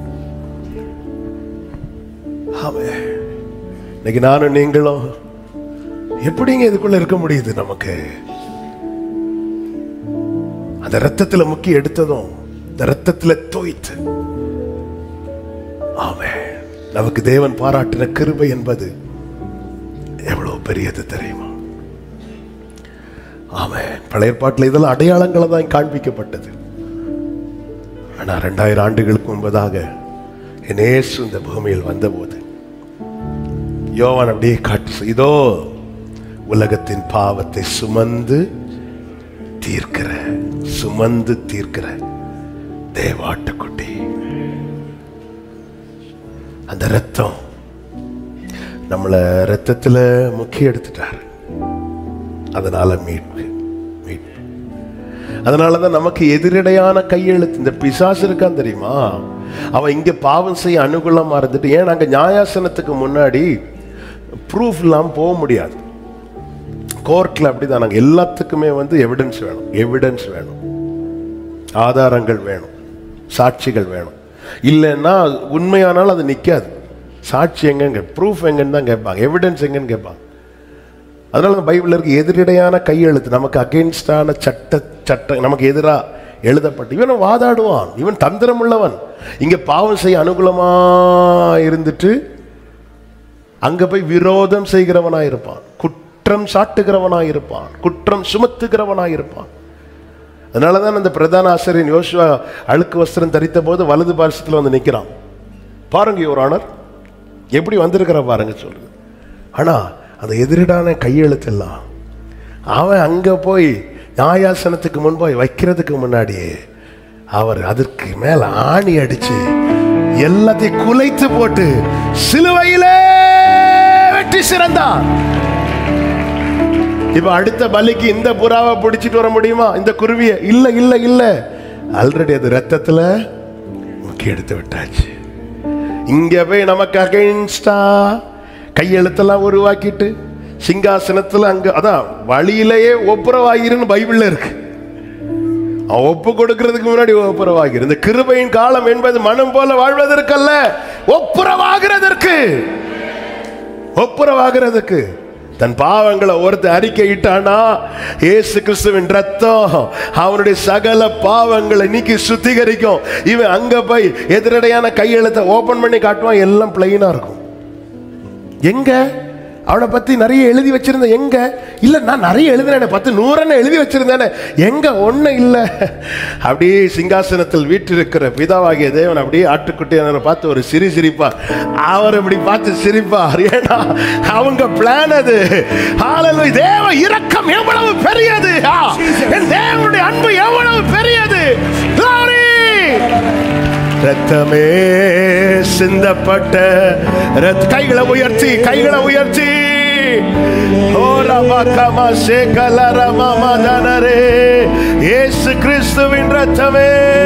ஆமே இன்னைக்கு நானும் நீங்களும் எப்படிங்க இதுக்குள்ள இருக்க முடியுது நமக்கு அந்த ரத்தத்துல முக்கி எடுத்ததும் இந்த ரத்தத்துல தோய்த்து ஆமே நமக்கு தேவன் பாராட்டின கிருபை என்பது எவ்வளவு பெரியது தெரியுமா ஆமே பழைய பாட்டில் இதெல்லாம் அடையாளங்களை தான் காண்பிக்கப்பட்டது ஆனா ரெண்டாயிரம் ஆண்டுகளுக்கு முன்பதாக என் இயேசு இந்த பூமியில் வந்தபோது யோவான் அப்படியே காட்டு இதோ உலகத்தின் பாவத்தை சுமந்து தீர்க்கிற சுமந்து தீர்க்கிற தேவாட்டுக்குட்டி அந்த ரத்தம் நம்மள ரத்தத்துல முக்கி எடுத்துட்டார் அதனால மீட்பு மீட்பு அதனாலதான் நமக்கு எதிரடையான கையெழுத்து இந்த பிசாசு இருக்கான் தெரியுமா அவன் இங்க பாவம் செய்ய அனுகூலமா இருந்துட்டு ஏன் நாங்க நியாயாசனத்துக்கு முன்னாடி ப்ரூஃப் இல்லாம போக முடியாது கோர்ட்ல அப்படிதான் நாங்க எல்லாத்துக்குமே வந்து எவிடன்ஸ் வேணும் எவிடன்ஸ் வேணும் ஆதாரங்கள் வேணும் சாட்சிகள் வேணும் இல்லைன்னா உண்மையானாலும் அது நிற்காது சாட்சி எங்கங்க ப்ரூஃப் எங்கன்னு தான் கேட்பாங்க எவிடன்ஸ் எங்கன்னு கேட்பாங்க அதனால தான் பைபிளில் இருக்க எதிரடையான கையெழுத்து நமக்கு அகெயின்ஸ்டான சட்ட சட்ட நமக்கு எதிராக எழுதப்பட்டு இவன் வாதாடுவான் இவன் தந்திரம் உள்ளவன் இங்க பாவம் செய்ய அனுகூலமா இருந்துட்டு அங்க போய் விரோதம் செய்கிறவனாய் இருப்பான் குற்றம் சாட்டுகிறவனாய் இருப்பான் குற்றம் சுமத்துகிறவனாய் இருப்பான் அதனாலதான் அந்த பிரதான ஆசிரியர் யோசுவா அழுக்கு வஸ்திரம் தரித்த போது வலது பாரசத்தில் வந்து நிற்கிறான் பாருங்க யுவர் ஆனர் எப்படி வந்திருக்கிற பாருங்க சொல்லுது ஆனா அந்த எதிரிடான கையெழுத்தெல்லாம் அவன் அங்க போய் நியாயாசனத்துக்கு முன்பாய் வைக்கிறதுக்கு முன்னாடியே அவர் அதற்கு மேல ஆணி அடிச்சு எல்லாத்தையும் குலைத்து போட்டு சிலுவையிலே வெற்றி சிறந்தார் இப்ப அடுத்த பலிக்கு இந்த புறாவை பிடிச்சிட்டு வர முடியுமா இந்த குருவிய இல்ல இல்ல இல்ல ஆல்ரெடி அது ரத்தத்துல முக்கி எடுத்து விட்டாச்சு இங்க போய் நமக்கு அகைன்ஸ்டா கையெழுத்தெல்லாம் உருவாக்கிட்டு சிங்காசனத்துல அங்க அதான் வழியிலேயே ஒப்புரவாகிருன்னு பைபிள்ல இருக்கு அவன் ஒப்பு கொடுக்கிறதுக்கு முன்னாடி ஒப்புரவாகிரு இந்த கிருபையின் காலம் என்பது மனம் போல வாழ்வதற்கல்ல ஒப்புரவாகிறதற்கு ஒப்புரவாகிறதுக்கு தன் பாவங்களை ஒருத்தர் அறிக்கையிட்டானா இயேசு கிறிஸ்துவின் ரத்தம் அவனுடைய சகல பாவங்களை நீக்கி சுத்திகரிக்கும் இவன் அங்க போய் எதிரடையான கையெழுத்தை ஓபன் பண்ணி காட்டுவான் எல்லாம் பிளைனா இருக்கும் எங்க அவனை பத்தி நிறைய எழுதி வச்சிருந்தேன் எங்க இல்ல நான் நிறைய எழுதினேன் பத்து நூறுன்னு எழுதி வச்சிருந்தேனே எங்க ஒண்ணு இல்ல அப்படியே சிங்காசனத்தில் வீற்றிருக்கிற பிதாவாகிய தேவன் அப்படியே ஆட்டுக்குட்டியான பார்த்து ஒரு சிரி சிரிப்பா அவர் இப்படி பார்த்து சிரிப்பார் ஏன்னா அவங்க பிளான் அது ஹalleluya தேவ இரக்கம் எவ்வளவு பெரியது ஆ, என் தேவனுடைய அன்பு எவ்வளவு பெரியது Glory! ரத்தமே சிந்தப்பட்ட ரத் கைகளை உயர்த்தி கைகளை உயர்த்தி ஓ ரமகம சேகல ரமமதனரே இயேசு கிறிஸ்துவின் ரத்தமே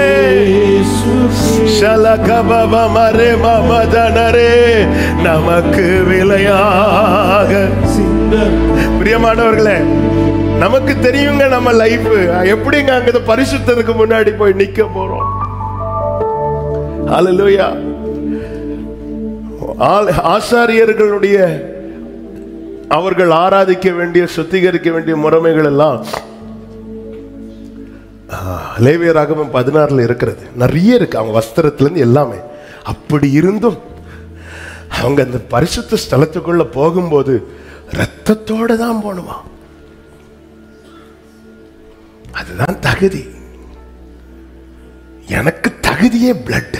ஷலகபப மரே மமதனரே நமக்கு விலையாக பிரியமானவர்களே நமக்கு தெரியுங்க நம்ம லைஃப் எப்படிங்க அங்க பரிசுத்தருக்கு முன்னாடி போய் நிக்க போறோம் ஹalleluya ஆள்- ஆசாரியர்களுடைய அவர்கள் ஆராதிக்க வேண்டிய சுத்திகரிக்க வேண்டிய முறைமைகள் எல்லாம் ஆ, லேவியராகமம் பதினாறுல இருக்கிறது நிறைய இருக்கு அவங்க வஸ்திரத்துல இருந்து எல்லாமே அப்படி இருந்தும் அவங்க அந்த பரிசுத்த ஸ்தலத்துக்குள்ள போகும்போது ரத்தத்தோட தான் போகணுமா அதுதான் தகுதி எனக்கு தகுதியே பிளட்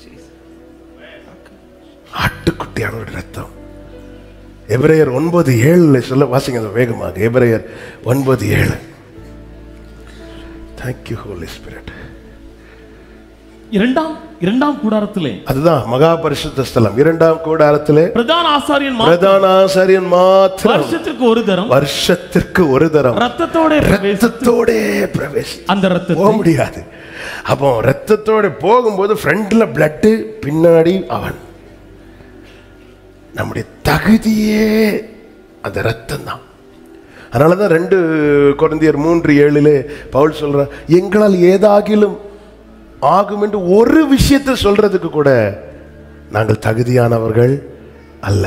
ஆட்டுக்குட்டியானோட ரத்தம் எபிரேயர் ஒன்பது ஏழுல சொல்ல வாசிங்க அதை வேகமாக எபிரேயர் ஒன்பது ஏழு தேங்க்யூ ஹோலி ஸ்பிரிட் இரண்டாம் இரண்டாம் கூடாரத்திலே அதுதான் மகா பரிசுத்த ஸ்தலம் இரண்டாம் கூடாரத்திலே பிரதான ஆசாரியன் மா- பிரதான ஆசாரியன் மாத்திரம் வருஷத்திற்கு ஒரு தரம் வருஷத்திற்கு ஒரு தரம் ரத்தத்தோட பிரவேசி- ரத்தத்தோட பிரவேசி அந்த போக ரத்தத்தை முடியாது அப்போ ரத்தத்தோட போகும்போது ஃப்ரண்ட்ல பிளட்டு பின்னாடி அவன் நம்முடைய தகுதியே அந்த ரத்தம் தான் அதனாலதான் ரெண்டு குழந்தையர் மூன்று ஏழிலே பவுல் சொல்ற எங்களால் ஏதாகிலும் ஆகும் என்று ஒரு விஷயத்தை சொல்றதுக்கு கூட நாங்கள் தகுதியானவர்கள் அல்ல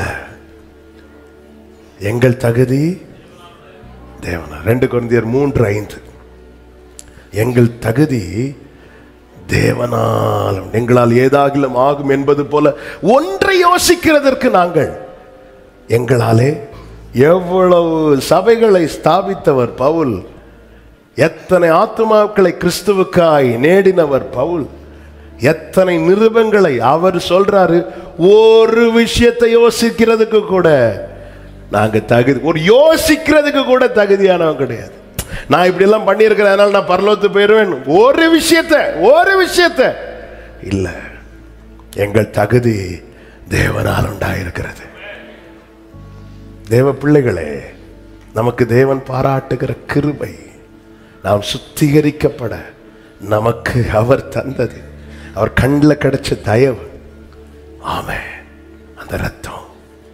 எங்கள் தகுதி தேவனா ரெண்டு குழந்தையர் மூன்று ஐந்து எங்கள் தகுதி தேவனாலும் எங்களால் ஏதாகிலும் ஆகும் என்பது போல ஒன்றை யோசிக்கிறதற்கு நாங்கள் எங்களாலே எவ்வளவு சபைகளை ஸ்தாபித்தவர் பவுல் எத்தனை ஆத்துமாக்களை கிறிஸ்துவுக்காய் நேடினவர் பவுல் எத்தனை நிருபங்களை அவர் சொல்றாரு ஒரு விஷயத்தை யோசிக்கிறதுக்கு கூட நாங்க தகுதி ஒரு யோசிக்கிறதுக்கு கூட தகுதியானவன் கிடையாது நான் இப்படி எல்லாம் பண்ணியிருக்கிறேன் அதனால நான் பரலோத்து போயிருவேன் ஒரு விஷயத்த ஒரு விஷயத்த இல்ல எங்கள் தகுதி தேவனால் உண்டாயிருக்கிறது தேவ பிள்ளைகளே நமக்கு தேவன் பாராட்டுகிற கிருபை நாம் சுத்திகரிக்கப்பட நமக்கு அவர் தந்தது அவர் கண்ணில் கிடைச்ச தயவு ஆமே அந்த ரத்தம்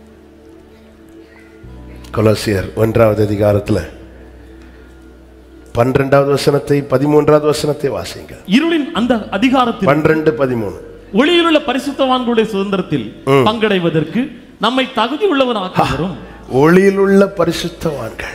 கொலோசியர் ஒன்றாவது அதிகாரத்தில் பன்னிரெண்டாவது வசனத்தை பதிமூன்றாவது வசனத்தை வாசிங்க இருளின் அந்த அதிகாரத்தில் பன்னிரெண்டு பதிமூணு ஒளியிலுள்ள பரிசுத்தவான்களுடைய சுதந்திரத்தில் பங்கடைவதற்கு நம்மை தகுதி உள்ளவராக்குவரும் ஒளியில் உள்ள பரிசுத்தவான்கள்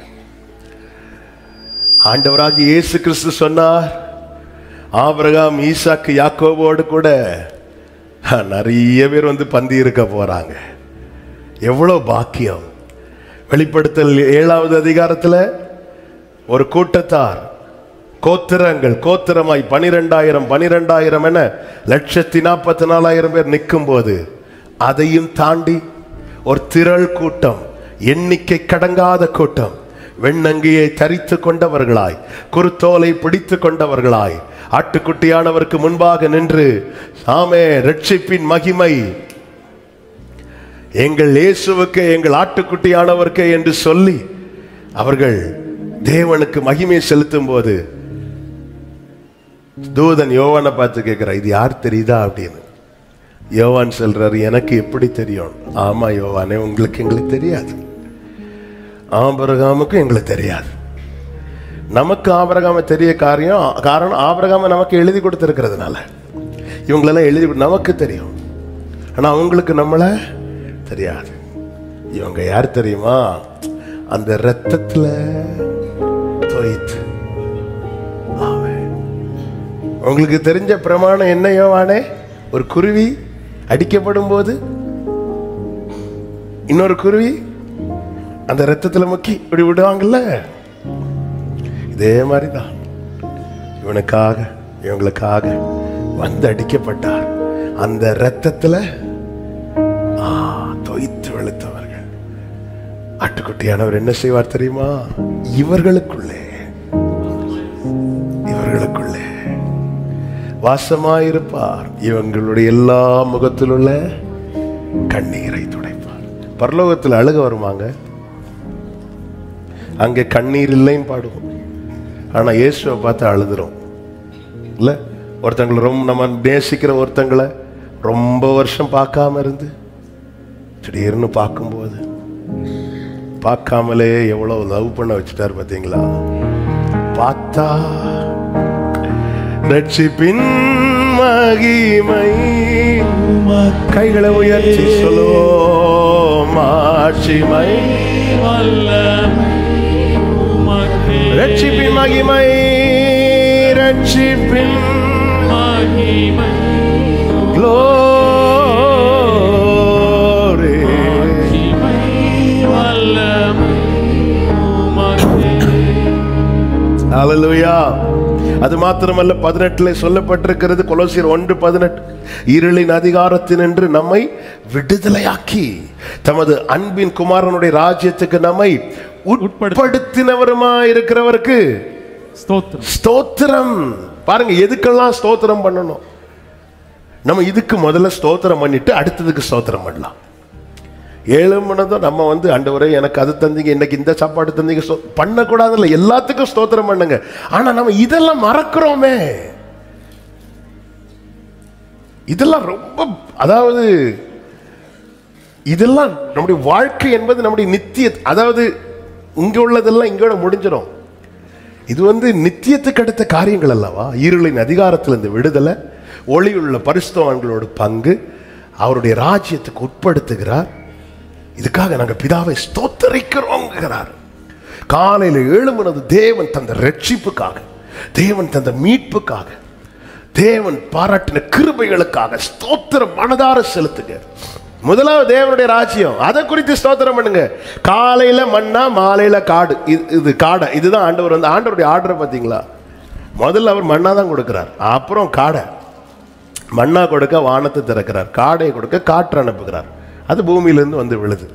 ஆண்டவராக இயேசு கிறிஸ்து சொன்னார் ஆபிரகாம் ஈசாக்கு யாக்கோபோடு கூட ஹ, நிறைய பேர் வந்து பந்தி இருக்க போறாங்க எவ்வளவு பாக்கியம் வெளிப்படுத்தல் ஏழாவது அதிகாரத்தில் ஒரு கூட்டத்தார் கோத்திரங்கள் கோத்திரமாய் பனிரெண்டாயிரம் பனிரெண்டாயிரம் என லட்சத்தி நாற்பத்தி நாலாயிரம் பேர் நிற்கும் போது அதையும் தாண்டி ஒரு திரள் கூட்டம் எண்ணிக்கை கடங்காத கூட்டம் வெண்ணங்கியை தரித்து கொண்டவர்களாய் குருத்தோலை பிடித்து கொண்டவர்களாய் ஆட்டுக்குட்டியானவருக்கு முன்பாக நின்று ஆமே ரட்சிப்பின் மகிமை எங்கள் இயேசுவுக்கு எங்கள் ஆட்டுக்குட்டியானவருக்கு என்று சொல்லி அவர்கள் தேவனுக்கு மகிமை செலுத்தும் போது தூதன் யோவானை பார்த்து கேட்கிறார் இது யார் தெரியுதா அப்படின்னு யோவான் சொல்றாரு எனக்கு எப்படி தெரியும் ஆமா யோவானே உங்களுக்கு எங்களுக்கு தெரியாது ஆபரகாமுக்கும் எங்களுக்கு தெரியாது நமக்கு ஆபரகாம தெரிய காரியம் காரணம் ஆபரகாம நமக்கு எழுதி கொடுத்திருக்கிறதுனால இவங்களெல்லாம் எழுதி கொடு- நமக்கு தெரியும் ஆனா அவங்களுக்கு நம்மள தெரியாது இவங்க யார் தெரியுமா அந்த ரத்தத்துல தோய்த்து ஆமென். உங்களுக்கு தெரிஞ்ச பிரமாணம் என்ன யோவானே ஒரு குருவி அடிக்கப்படும் போது இன்னொரு குருவி அந்த ரத்தத்துல முக்கி இப்படி விடுவாங்கல்ல இதே மாதிரிதான் இவனுக்காக இவங்களுக்காக வந்து அடிக்கப்பட்டார் அந்த ரத்தத்துல ஆ, தோய்த்து வெளுத்தவர்கள் ஆட்டுக்குட்டியானவர் என்ன செய்வார் தெரியுமா இவர்களுக்குள்ளே இவர்களுக்குள்ளே வாசமாயிருப்பார் இவங்களுடைய எல்லா முகத்தில் உள்ள கண்ணீரை துடைப்பார் பரலோகத்தில் அழுக வருமாங்க அங்கே கண்ணீர் இல்லைன்னு பாடுவோம் ஆனா இயேசுவை பார்த்து அழுதுறோம் இல்ல ஒருத்தங்களை ரொம்ப நம்ம நேசிக்கிற ஒருத்தங்களை ரொம்ப வருஷம் பார்க்காம இருந்து திடீர்னு பார்க்கும்போது பார்க்காமலே எவ்வளவு லவ் பண்ண வச்சுட்டார் பாத்தீங்களா பார்த்தா ரட்சிப்பின் மகிமை கைகளை உயர்த்தி சொல்லுவோம் மாட்சிமை வல்லமை உமக்கே ரட்சிப்பின் மகிமை ரட்சிப்பின் மகிமை glory மகிமை வல்லமை உமக்கே ஹalleluya அது மாத்திரமல்ல பதினெட்டுல சொல்லப்பட்டிருக்கிறது கொலோசியர் ஒன்று பதினெட்டு இருளின் அதிகாரத்தினின்று நம்மை விடுதலையாக்கி தமது அன்பின் குமாரனுடைய ராஜ்யத்துக்கு நம்மை உட்படுத்தினவருமா இருக்கிறவருக்கு ஸ்தோத்திரம் ஸ்தோத்திரம் பாருங்க எதுக்கெல்லாம் ஸ்தோத்திரம் பண்ணணும் நம்ம இதுக்கு முதல்ல ஸ்தோத்திரம் பண்ணிட்டு அடுத்ததுக்கு ஸ்தோத்திரம் பண்ணலாம் ஏழு மணதும் நம்ம வந்து ஆண்டவரே எனக்கு அது தந்தீங்க இன்னைக்கு இந்த சாப்பாடு தந்தீங்க ஸ்தோ- பண்ணக்கூடாதுல்ல எல்லாத்துக்கும் ஸ்தோத்திரம் பண்ணுங்க ஆனா நம்ம இதெல்லாம் மறக்கிறோமே இதெல்லாம் ரொம்ப அதாவது இதெல்லாம் நம்முடைய வாழ்க்கை என்பது நம்முடைய நித்திய அதாவது இங்க உள்ளதெல்லாம் இங்கோட முடிஞ்சிடும் இது வந்து நித்தியத்துக்கு அடுத்த காரியங்கள் அல்லவா இருளின் அதிகாரத்திலிருந்து விடுதலை ஒளியுள்ள பரிசுத்தவான்களோட பங்கு அவருடைய ராஜ்யத்துக்கு உட்படுத்துகிறார் இதுக்காக நாங்கள் பிதாவை ஸ்தோத்தரிக்கிறோங்கிறார் காலையில் எழும்புனது தேவன் தந்த ரட்சிப்புக்காக தேவன் தந்த மீட்புக்காக தேவன் பாராட்டின கிருபைகளுக்காக ஸ்தோத்திரம் மனதார செலுத்துங்க முதலாவது தேவனுடைய ராஜ்யம் அதை குறித்து ஸ்தோத்திரம் பண்ணுங்க காலையில மண்ணா மாலையில காடு இது- இது காடை இதுதான் ஆண்டவர் வந்து ஆண்டவருடைய ஆர்டர் பார்த்தீங்களா முதல்ல அவர் மண்ணா தான் கொடுக்கிறார் அப்புறம் காடை மண்ணா கொடுக்க வானத்தை திறக்கிறார் காடை கொடுக்க காற்று அனுப்புகிறார் அது பூமியிலிருந்து வந்து விழுது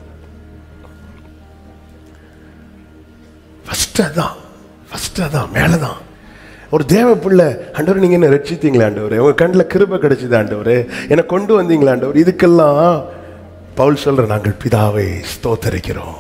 ஃபர்ஸ்ட் அதான் ஃபர்ஸ்ட் அதான் மேலதான் ஒரு தேவ பிள்ளை ஆண்டவர் நீங்க என்ன ரட்சித்தீங்களா ஆண்டவர் உங்க கண்ணில் கிருபை கிடைச்சது ஆண்டவர் என்னை கொண்டு வந்தீங்களா ஆண்டவர் இதுக்கெல்லாம் பவுல் சொல்ற நாங்கள் பிதாவை ஸ்தோத்தரிக்கிறோம்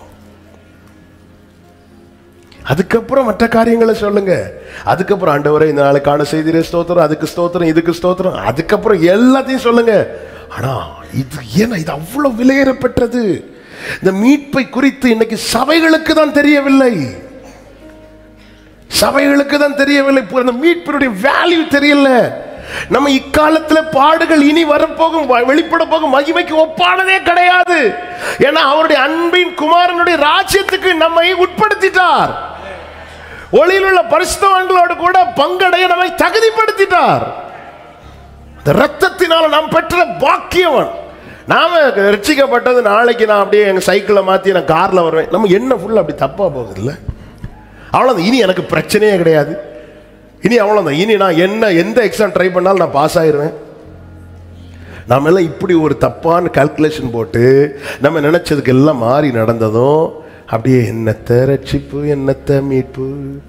அதுக்கப்புறம் மற்ற காரியங்களை சொல்லுங்க அதுக்கப்புறம் ஆண்டவரை இந்த நாளைக்கான செய்திரே ஸ்தோத்திரம் அதுக்கு ஸ்தோத்திரம் இதுக்கு ஸ்தோத்திரம் அதுக்கப்புறம் எல்லாத்தையும் சொல்லுங்க ஆனா இது ஏன்னா இது அவ்வளவு விலையேறப்பட்டது இந்த மீட்பை குறித்து இன்னைக்கு சபைகளுக்கு தான் தெரியவில்லை சபைகளுக்கு தான் தெரியவில்லை இப்போ அந்த மீட்பினுடைய வேல்யூ தெரியல நம்ம இக்காலத்துல பாடுகள் இனி வரப்போகும் வ- வெளிப்பட போகும் மகிமைக்கு ஒப்பானதே கிடையாது ஏன்னா அவருடைய அன்பின் குமாரனுடைய ராஜ்யத்துக்கு நம்மை உட்படுத்திட்டார் ஒளியில் உள்ள பரிசுத்தவான்களோடு கூட பங்கடைய நம்மை தகுதிப்படுத்திட்டார் இந்த ரத்தத்தினால நாம் பெற்ற பாக்கியவன் நாம ரட்சிக்கப்பட்டது நாளைக்கு நான் அப்படியே எங்க சைக்கிளை மாத்தி நான் கார்ல வருவேன் நம்ம என்ன ஃபுல்லா அப்படி தப்பா போகுது இல்ல அவ்வளவுதான் இனி எனக்கு பிரச்சனையே கிடையாது இனி அவ்வளவுதான் இனி நான் என்ன எந்த எக்ஸாம் ட்ரை பண்ணாலும் நான் பாஸ் ஆயிருவேன் நாம எல்லாம் இப்படி ஒரு தப்பான கால்குலேஷன் போட்டு நம்ம நினைச்சதுக்கு எல்லாம் மாறி நடந்ததும் அப்படியே என்னத்த ரட்சிப்பு என்னத்த மீட்பு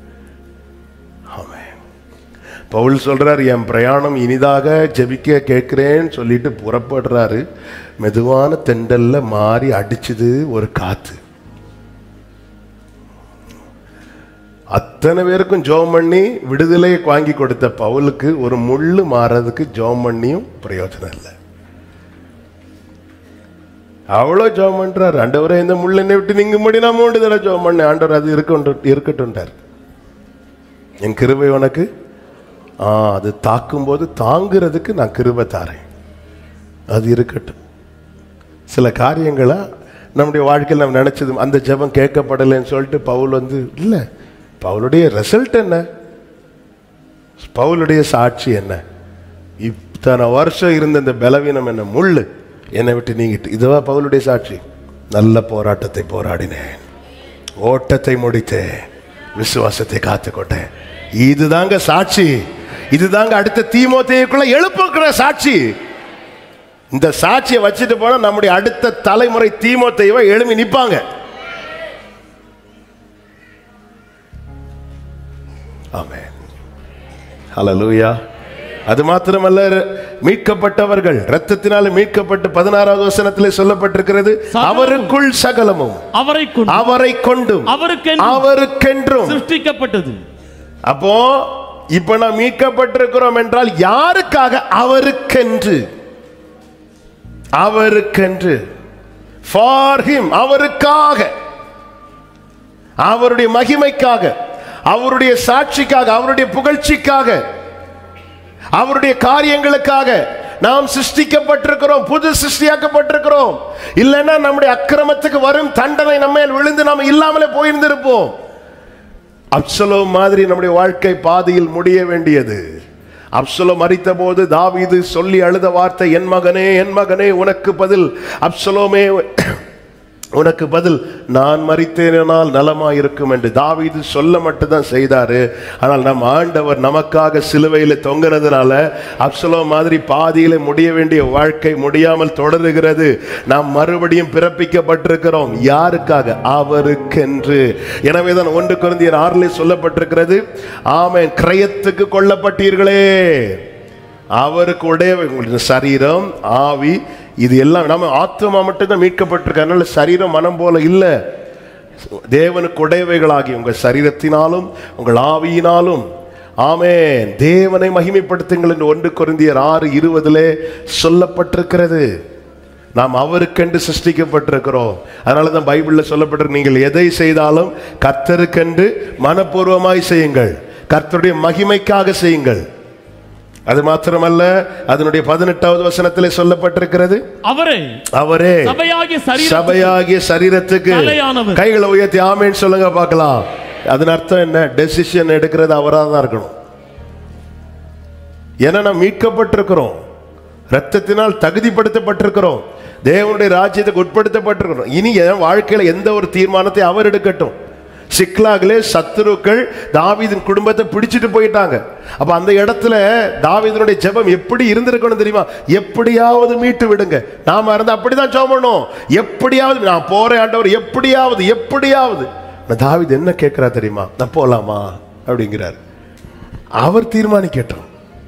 ஆமென் பவுல் சொல்றார் என் பிரயாணம் இனிதாக ஜெபிக்க கேட்கிறேன்னு சொல்லிட்டு புறப்படுறாரு மெதுவான தெண்டல்ல மாறி அடிச்சுது ஒரு காத்து அத்தனை பேருக்கும் ஜோம் பண்ணி விடுதலை வாங்கி கொடுத்த பவுலுக்கு ஒரு முள்ளு மாறதுக்கு ஜோம் பண்ணியும் பிரயோஜனம் இல்லை அவ்வளோ ஜோம் பண்றாரு ஆண்டவரே இந்த முள்ள என்னை விட்டு நீங்க முடி நான் மூன்று தடவை ஜோம் பண்ணேன் ஆண்டவர் அது இருக்கட்டும் இருக்கட்டும்ட்டார் என் கிருபை உனக்கு ஆ அது தாக்கும்போது தாங்குறதுக்கு நான் கிருபை தாரேன் அது இருக்கட்டும் சில காரியங்களை நம்முடைய வாழ்க்கையில் நம்ம நினைச்சது அந்த ஜெபம் கேட்கப்படலைன்னு சொல்லிட்டு பவுல் வந்து இல்லை பவுலுடைய ரிசல்ட் என்ன பவுலுடைய சாட்சி என்ன இத்தனை வருஷம் இருந்த இந்த பலவீனம் என்ன முள்ளு என்னை விட்டு நீங்கிட்டு இதுவா பவுலுடைய சாட்சி நல்ல போராட்டத்தை போராடினேன் ஓட்டத்தை முடித்தேன் விசுவாசத்தை காத்துக்கொண்டேன் இதுதாங்க சாட்சி இதுதாங்க அடுத்த தீமோத்தேயுக்குள்ள எழுப்புக்கிற சாட்சி இந்த சாட்சியை வச்சுட்டு போனா நம்முடைய அடுத்த தலைமுறை தீமோத்தேயுவை எழுமி நிப்பாங்க ஆமென் ஹalleluya அது மாத்திரமல்ல மீட்கப்பட்டவர்கள் ரத்தத்தினால மீட்கப்பட்டு பதினாறாவது வசனத்திலே சொல்லப்பட்டிருக்கிறது சகலமும். அவருக்குள் சகலமும் அவரை கொண்டு அவரை கொண்டும் அவருக்கென்றும் அவருக்கென்றும் சிருஷ்டிக்கப்பட்டது அப்போ இப்ப நாம் மீட்கப்பட்டிருக்கிறோம் என்றால் யாருக்காக அவருக்கென்று அவருக்கென்று ஃபார் ஹிம் அவருக்காக அவருடைய மகிமைக்காக அவருடைய சாட்சிக்காக அவருடைய புகழ்ச்சிக்காக அவருடைய காரியங்களுக்காக நாம் சிருஷ்டிக்கப்பட்டிருக்கிறோம் புது சிருஷ்டியாக்கப்பட்டிருக்கிறோம் இல்லைன்னா நம்முடைய அக்கிரமத்துக்கு வரும் தண்டனை நம்ம மேல் விழுந்து நாம் இல்லாமலே போயிருந்திருப்போம் அப்சலோம் மாதிரி நம்முடைய வாழ்க்கை பாதியில் முடிய வேண்டியது அப்சலோம் மறித்த போது தாவீது சொல்லி அழுத வார்த்தை என் மகனே என் மகனே உனக்கு பதில் அப்சலோமே உனக்கு பதில் நான் மறித்தேனால் நலமா இருக்கும் என்று தாவீது சொல்ல மட்டும்தான் செய்தாரு ஆனால் நம் ஆண்டவர் நமக்காக சிலுவையில் தொங்குனதுனால அப்சலோ மாதிரி பாதியில முடிய வேண்டிய வாழ்க்கை முடியாமல் தொடருகிறது நாம் மறுபடியும் பிறப்பிக்கப்பட்டிருக்கிறோம் யாருக்காக அவருக்கென்று எனவே தான் ஒன்று குழந்தையர் ஆறிலே சொல்லப்பட்டிருக்கிறது ஆமென் கிரயத்துக்கு கொல்லப்பட்டீர்களே அவருக்கு உடைய உங்களுடைய சரீரம் ஆவி இது எல்லாம் நம்ம ஆத்மா மட்டும்தான் மீட்கப்பட்டிருக்கு அதனால சரீரம் மனம் போல இல்லை தேவனுக்கு உடையவைகளாகி உங்கள் சரீரத்தினாலும் உங்கள் ஆவியினாலும் ஆமென் தேவனை மகிமைப்படுத்துங்கள் என்று ஒன்று குருந்தியர் ஆறு இருபதிலே சொல்லப்பட்டிருக்கிறது நாம் அவருக்கென்று சிருஷ்டிக்கப்பட்டிருக்கிறோம் அதனால தான் பைபிளில் சொல்லப்பட்டிருக்கு நீங்கள் எதை செய்தாலும் கர்த்தருக்கென்று மனப்பூர்வமாய் செய்யுங்கள் கர்த்தருடைய மகிமைக்காக செய்யுங்கள் அது மாத்திரமல்ல அதனுடைய பதினெட்டாவது வசனத்திலே சொல்லப்பட்டிருக்கிறது அவரே அவரே சபையாகிய சரீரம் சபையாகிய சரீரத்துக்கு தலையானவர். கைகளை உயர்த்தி ஆமேன்னு சொல்லுங்க பார்க்கலாம் அதன் அர்த்தம் என்ன டெசிஷன் எடுக்கிறது அவராக தான் இருக்கணும் ஏன்னா நாம் மீட்கப்பட்டிருக்கிறோம் ரத்தத்தினால் தகுதிப்படுத்தப்பட்டிருக்கிறோம் தேவனுடைய ராஜ்யத்துக்கு உட்படுத்தப்பட்டிருக்கிறோம் இனி என் வாழ்க்கையில எந்த ஒரு தீர்மானத்தை அவர் எடுக்கட்டும் சிக்லாகிலே சத்துருக்கள் தாவீதின் குடும்பத்தை பிடிச்சிட்டு போயிட்டாங்க அப்ப அந்த இடத்துல தாவீதனுடைய ஜெபம் எப்படி இருந்திருக்கணும் தெரியுமா எப்படியாவது மீட்டு விடுங்க நாம இருந்தா அப்படிதான் ஜெபம் பண்ணோம் எப்படியாவது நான் போறேன் ஆண்டவர் எப்படியாவது எப்படியாவது நான் தாவீது என்ன கேட்கிறா தெரியுமா நான் போலாமா அப்படிங்கிறார் அவர் தீர்மானிக்கட்டும்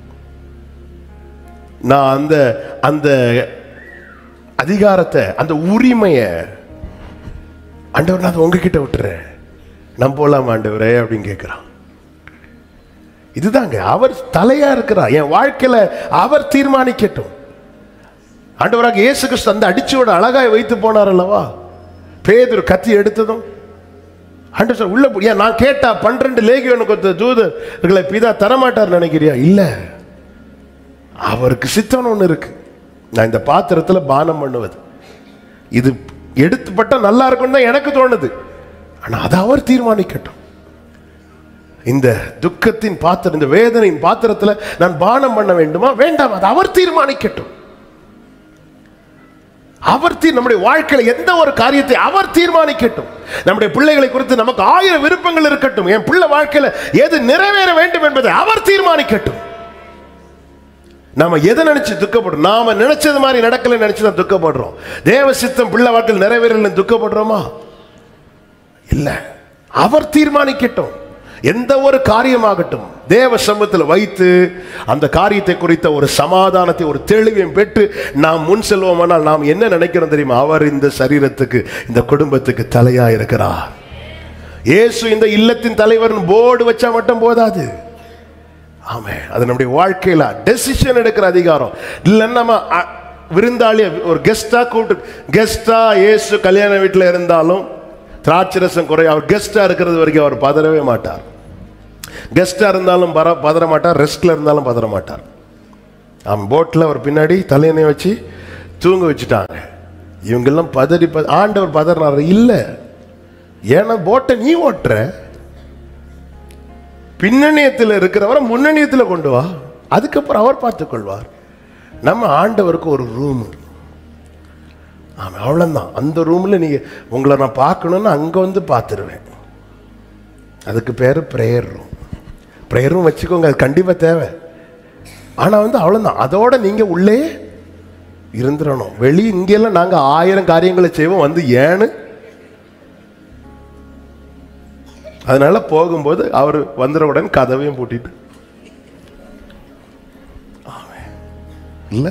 நான் அந்த அந்த அதிகாரத்தை அந்த உரிமையை ஆண்டவர் நான் அதை உங்ககிட்ட விட்டுறேன் நான் போலாம் ஆண்டவரே அப்படின்னு கேட்கிறான் இதுதாங்க அவர் தலையா இருக்கிறார் என் வாழ்க்கையில அவர் தீர்மானிக்கட்டும் ஆண்டவராக இயேசு கிறிஸ்து அந்த அடிச்சோட அழகாய் வைத்து போனார் அல்லவா பேதுரு கத்தி எடுத்ததும் ஆண்டவர் சொன்னார், உள்ள போ- ஏன் நான் கேட்டா பன்னிரண்டு லேகியோனுக்கு ஒருத்த தூதர்களை பிதா தரமாட்டார் நினைக்கிறியா இல்ல அவருக்கு சித்தம் ஒண்ணு இருக்கு நான் இந்த பாத்திரத்துல பானம் பண்ணுவது இது எடுத்துப்பட்டா நல்லா இருக்கும்னு தான் எனக்கு தோணுது ஆனா அதை அவர் தீர்மானிக்கட்டும் இந்த துக்கத்தின் பாத்திரம் இந்த வேதனையின் பாத்திரத்துல நான் பானம் பண்ண வேண்டுமா வேண்டாம் அது அவர் தீர்மானிக்கட்டும் அவர் தீர் நம்முடைய வாழ்க்கையில எந்த ஒரு காரியத்தை அவர் தீர்மானிக்கட்டும் நம்முடைய பிள்ளைகளை குறித்து நமக்கு ஆயிரம் விருப்பங்கள் இருக்கட்டும் என் பிள்ளை வாழ்க்கையில எது நிறைவேற வேண்டும் என்பதை அவர் தீர்மானிக்கட்டும் நாம எதை நினைச்சு துக்கப்படுறோம் நாம நினைச்சது மாதிரி நடக்கல நினைச்சு தான் துக்கப்படுறோம் தேவ சித்தம் பிள்ளை வாழ்க்கையில் நிறைவேறல துக்கப்படுறோமா இல்ல அவர் தீர்மானிக்கட்டும் எந்த ஒரு காரியமாகட்டும் தேவ சமூகத்தில் வைத்து அந்த காரியத்தை குறித்த ஒரு சமாதானத்தை ஒரு தெளிவையும் பெற்று நாம் முன் செல்வோமானால் நாம் என்ன நினைக்கிறோம் தெரியுமா அவர் இந்த சரீரத்துக்கு இந்த குடும்பத்துக்கு தலையா இருக்கிறார் இயேசு இந்த இல்லத்தின் தலைவர்னு போர்டு வச்சா மட்டும் போதாது ஆமே அது நம்முடைய வாழ்க்கையில டெசிஷன் எடுக்கிற அதிகாரம் இல்லைன்னா நம்ம அ, விருந்தாளிய ஒரு கெஸ்டா கூப்பிட்டு கெஸ்டா இயேசு கல்யாண வீட்டில் இருந்தாலும் திராட்சரசம் குறை அவர் கெஸ்டா இருக்கிறது வரைக்கும் அவர் பதறவே மாட்டார் கெஸ்டா இருந்தாலும் பர பதற மாட்டார் ரெஸ்ட்ல இருந்தாலும் பதற மாட்டார் அவன் போட்டில் அவர் பின்னாடி தலையணை வச்சு தூங்க வச்சுட்டாங்க இவங்கெல்லாம் பதறி ப- ஆண்டவர் பதறினார் இல்லை ஏன்னா போட்டை நீ ஓட்டுற பின்னணியத்தில் இருக்கிறவரை முன்னணியத்தில் கொண்டு வா அதுக்கப்புறம் அவர் பார்த்துக் கொள்வார் நம்ம ஆண்டவருக்கு ஒரு ரூம் ஆமாம் அவ்வளோதான் அந்த ரூமில் நீங்கள் உங்களை நான் பார்க்கணுன்னு அங்கே வந்து பார்த்துருவேன் அதுக்கு பேர் ப்ரேயர் ரூம் ப்ரேயர் ரூம் வச்சுக்கோங்க அது கண்டிப்பாக தேவை ஆனால் வந்து அவ்வளோதான் அதோட நீங்கள் உள்ளே இருந்துடணும் வெளி இங்கெல்லாம் நாங்கள் ஆயிரம் காரியங்களை செய்வோம் வந்து ஏன்னு அதனால போகும்போது அவர் வந்துடவுடன் கதவையும் பூட்டிட்டு ஆமென். இல்ல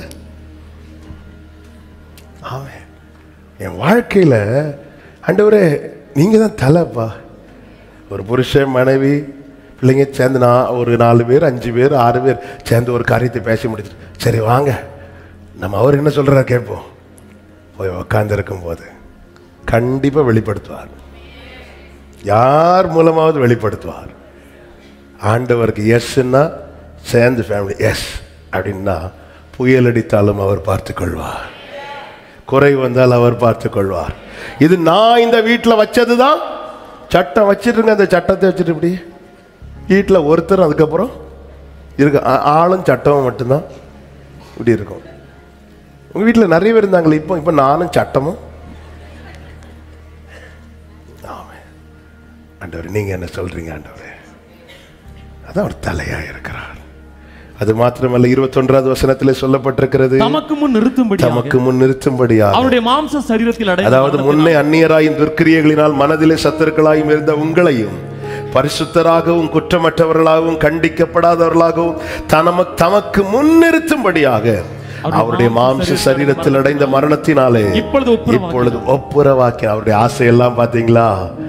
ஆமென். என் வாழ்க்கையில ஆண்டவரே நீங்க தான் தலைப்பா ஒரு புருஷன் மனைவி பிள்ளைங்க சேர்ந்து நான் ஒரு நாலு பேர் அஞ்சு பேர் ஆறு பேர் சேர்ந்து ஒரு காரியத்தை பேசி முடிச்சுட்டு சரி வாங்க நம்ம அவர் என்ன சொல்றாரு கேட்போம் போய் உக்காந்துருக்கும் போது கண்டிப்பா வெளிப்படுத்துவார் யார் மூலமாவது வெளிப்படுத்துவார் ஆண்டவருக்கு எஸ்ன்னா சேர்ந்து ஃபேமிலி எஸ் அப்படின்னா புயல் அடித்தாலும் அவர் பார்த்துக் கொள்வார் குறை வந்தால் அவர் பார்த்துக் கொள்வார் இது நான் இந்த வீட்டில் வச்சது தான் சட்டம் வச்சிருங்க அந்த சட்டத்தை வச்சுட்டு இப்படி வீட்டில் ஒருத்தர் அதுக்கப்புறம் இருக்கு ஆ- ஆளும் சட்டமும் மட்டும்தான் இப்படி இருக்கும் உங்கள் வீட்டில் நிறைய பேர் இருந்தாங்களே இப்போ இப்போ நானும் சட்டமும் ஆமென். ஆண்டவர் நீங்க என்ன சொல்றீங்க ஆண்டவரே அதான் அவர் தலையா இருக்கிறார் அது மாத்திரமல்ல இருபத்தொன்றாவது வசனத்திலே சொல்லப்பட்டிருக்கிறது தமக்கு முன் நிறுத்தும்படி தமக்கு முன் நிறுத்தும்படியாக அவருடைய மாம்ச சரீரத்தில் அடைந்த அதாவது முன்னே அந்நியராயும் துர்க்கிரியர்களினால் மனதிலே சத்துருக்களாயும் இருந்த உங்களையும் பரிசுத்தராகவும் குற்றமற்றவர்களாகவும் கண்டிக்கப்படாதவர்களாகவும் தனம தமக்கு முன்னிறுத்தும்படியாக அவருடைய மாம்ச சரீரத்தில் அடைந்த மரணத்தினாலே இப்பொழுது ஒப்புரவாக்கி- இப்பொழுது ஒப்புரவாக்கி அவருடைய ஆசையெல்லாம் பாத்தீங்களா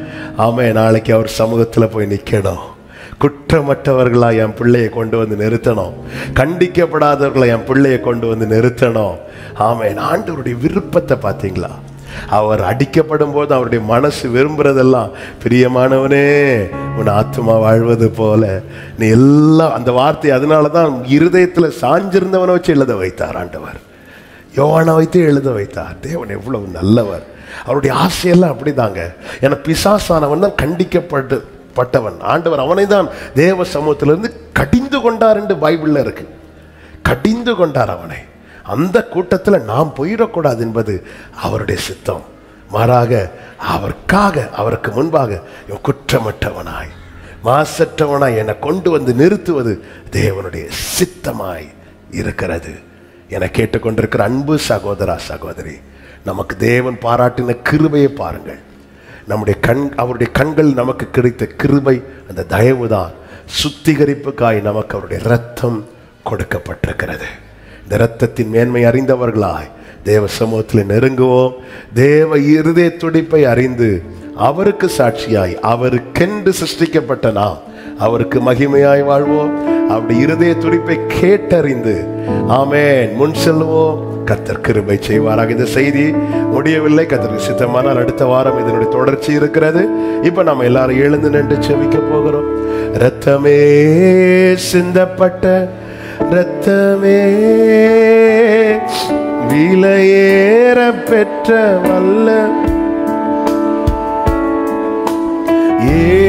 ஆமே நாளைக்கு அவர் சமூகத்துல போய் நிக்கணும் குற்றமற்றவர்களா என் பிள்ளையை கொண்டு வந்து நிறுத்தணும் கண்டிக்கப்படாதவர்களை என் பிள்ளையை கொண்டு வந்து நிறுத்தணும் ஆமென் ஆண்டவருடைய விருப்பத்தை பார்த்தீங்களா அவர் அடிக்கப்படும் போது அவருடைய மனசு விரும்புறதெல்லாம் பிரியமானவனே உன் ஆத்மா வாழ்வது போல நீ எல்லாம் அந்த வார்த்தை அதனால தான் இருதயத்துல சாஞ்சிருந்தவனை வச்சு எழுத வைத்தார் ஆண்டவர் யோவானை வைத்து எழுத வைத்தார் தேவன் எவ்வளவு நல்லவர் அவருடைய ஆசையெல்லாம் அப்படிதாங்க ஏன்னா பிசாசானவன் தான் கண்டிக்கப்பட்டு பட்டவன் ஆண்டவர் அவனை தான் தேவ சமூகத்திலிருந்து கடிந்து கொண்டார் என்று பைபிள்ல இருக்கு கடிந்து கொண்டார் அவனை அந்த கூட்டத்தில் நாம் போயிடக்கூடாது என்பது அவருடைய சித்தம் மாறாக அவருக்காக அவருக்கு முன்பாக இவன் குற்றமற்றவனாய் மாசற்றவனாய் என்னை கொண்டு வந்து நிறுத்துவது தேவனுடைய சித்தமாய் இருக்கிறது என கேட்டுக்கொண்டிருக்கிற அன்பு சகோதரா சகோதரி நமக்கு தேவன் பாராட்டின கிருபையை பாருங்கள் நம்முடைய கண் அவருடைய கண்கள் நமக்கு கிடைத்த கிருபை அந்த தயவுதான் சுத்திகரிப்புக்காய் நமக்கு அவருடைய ரத்தம் கொடுக்கப்பட்டிருக்கிறது இந்த இரத்தத்தின் மேன்மை அறிந்தவர்களாய் தேவ சமூகத்தில் நெருங்குவோம் தேவ இருதய துடிப்பை அறிந்து அவருக்கு சாட்சியாய் அவருக்கென்று சிருஷ்டிக்கப்பட்ட நாம் அவருக்கு மகிமையாய் வாழ்வோம் அப்படி இருதய துடிப்பை கேட்டறிந்து ஆமென் முன் செல்வோம் கத்தர் கிருபை செய்வாராக இந்த செய்தி முடியவில்லை கத்தருக்கு சித்தமானால் அடுத்த வாரம் இதனுடைய தொடர்ச்சி இருக்கிறது இப்ப நம்ம எல்லாரும் எழுந்து நின்று செவிக்க போகிறோம் ரத்தமே சிந்தப்பட்ட ரத்தமே விலையேற பெற்ற வல்ல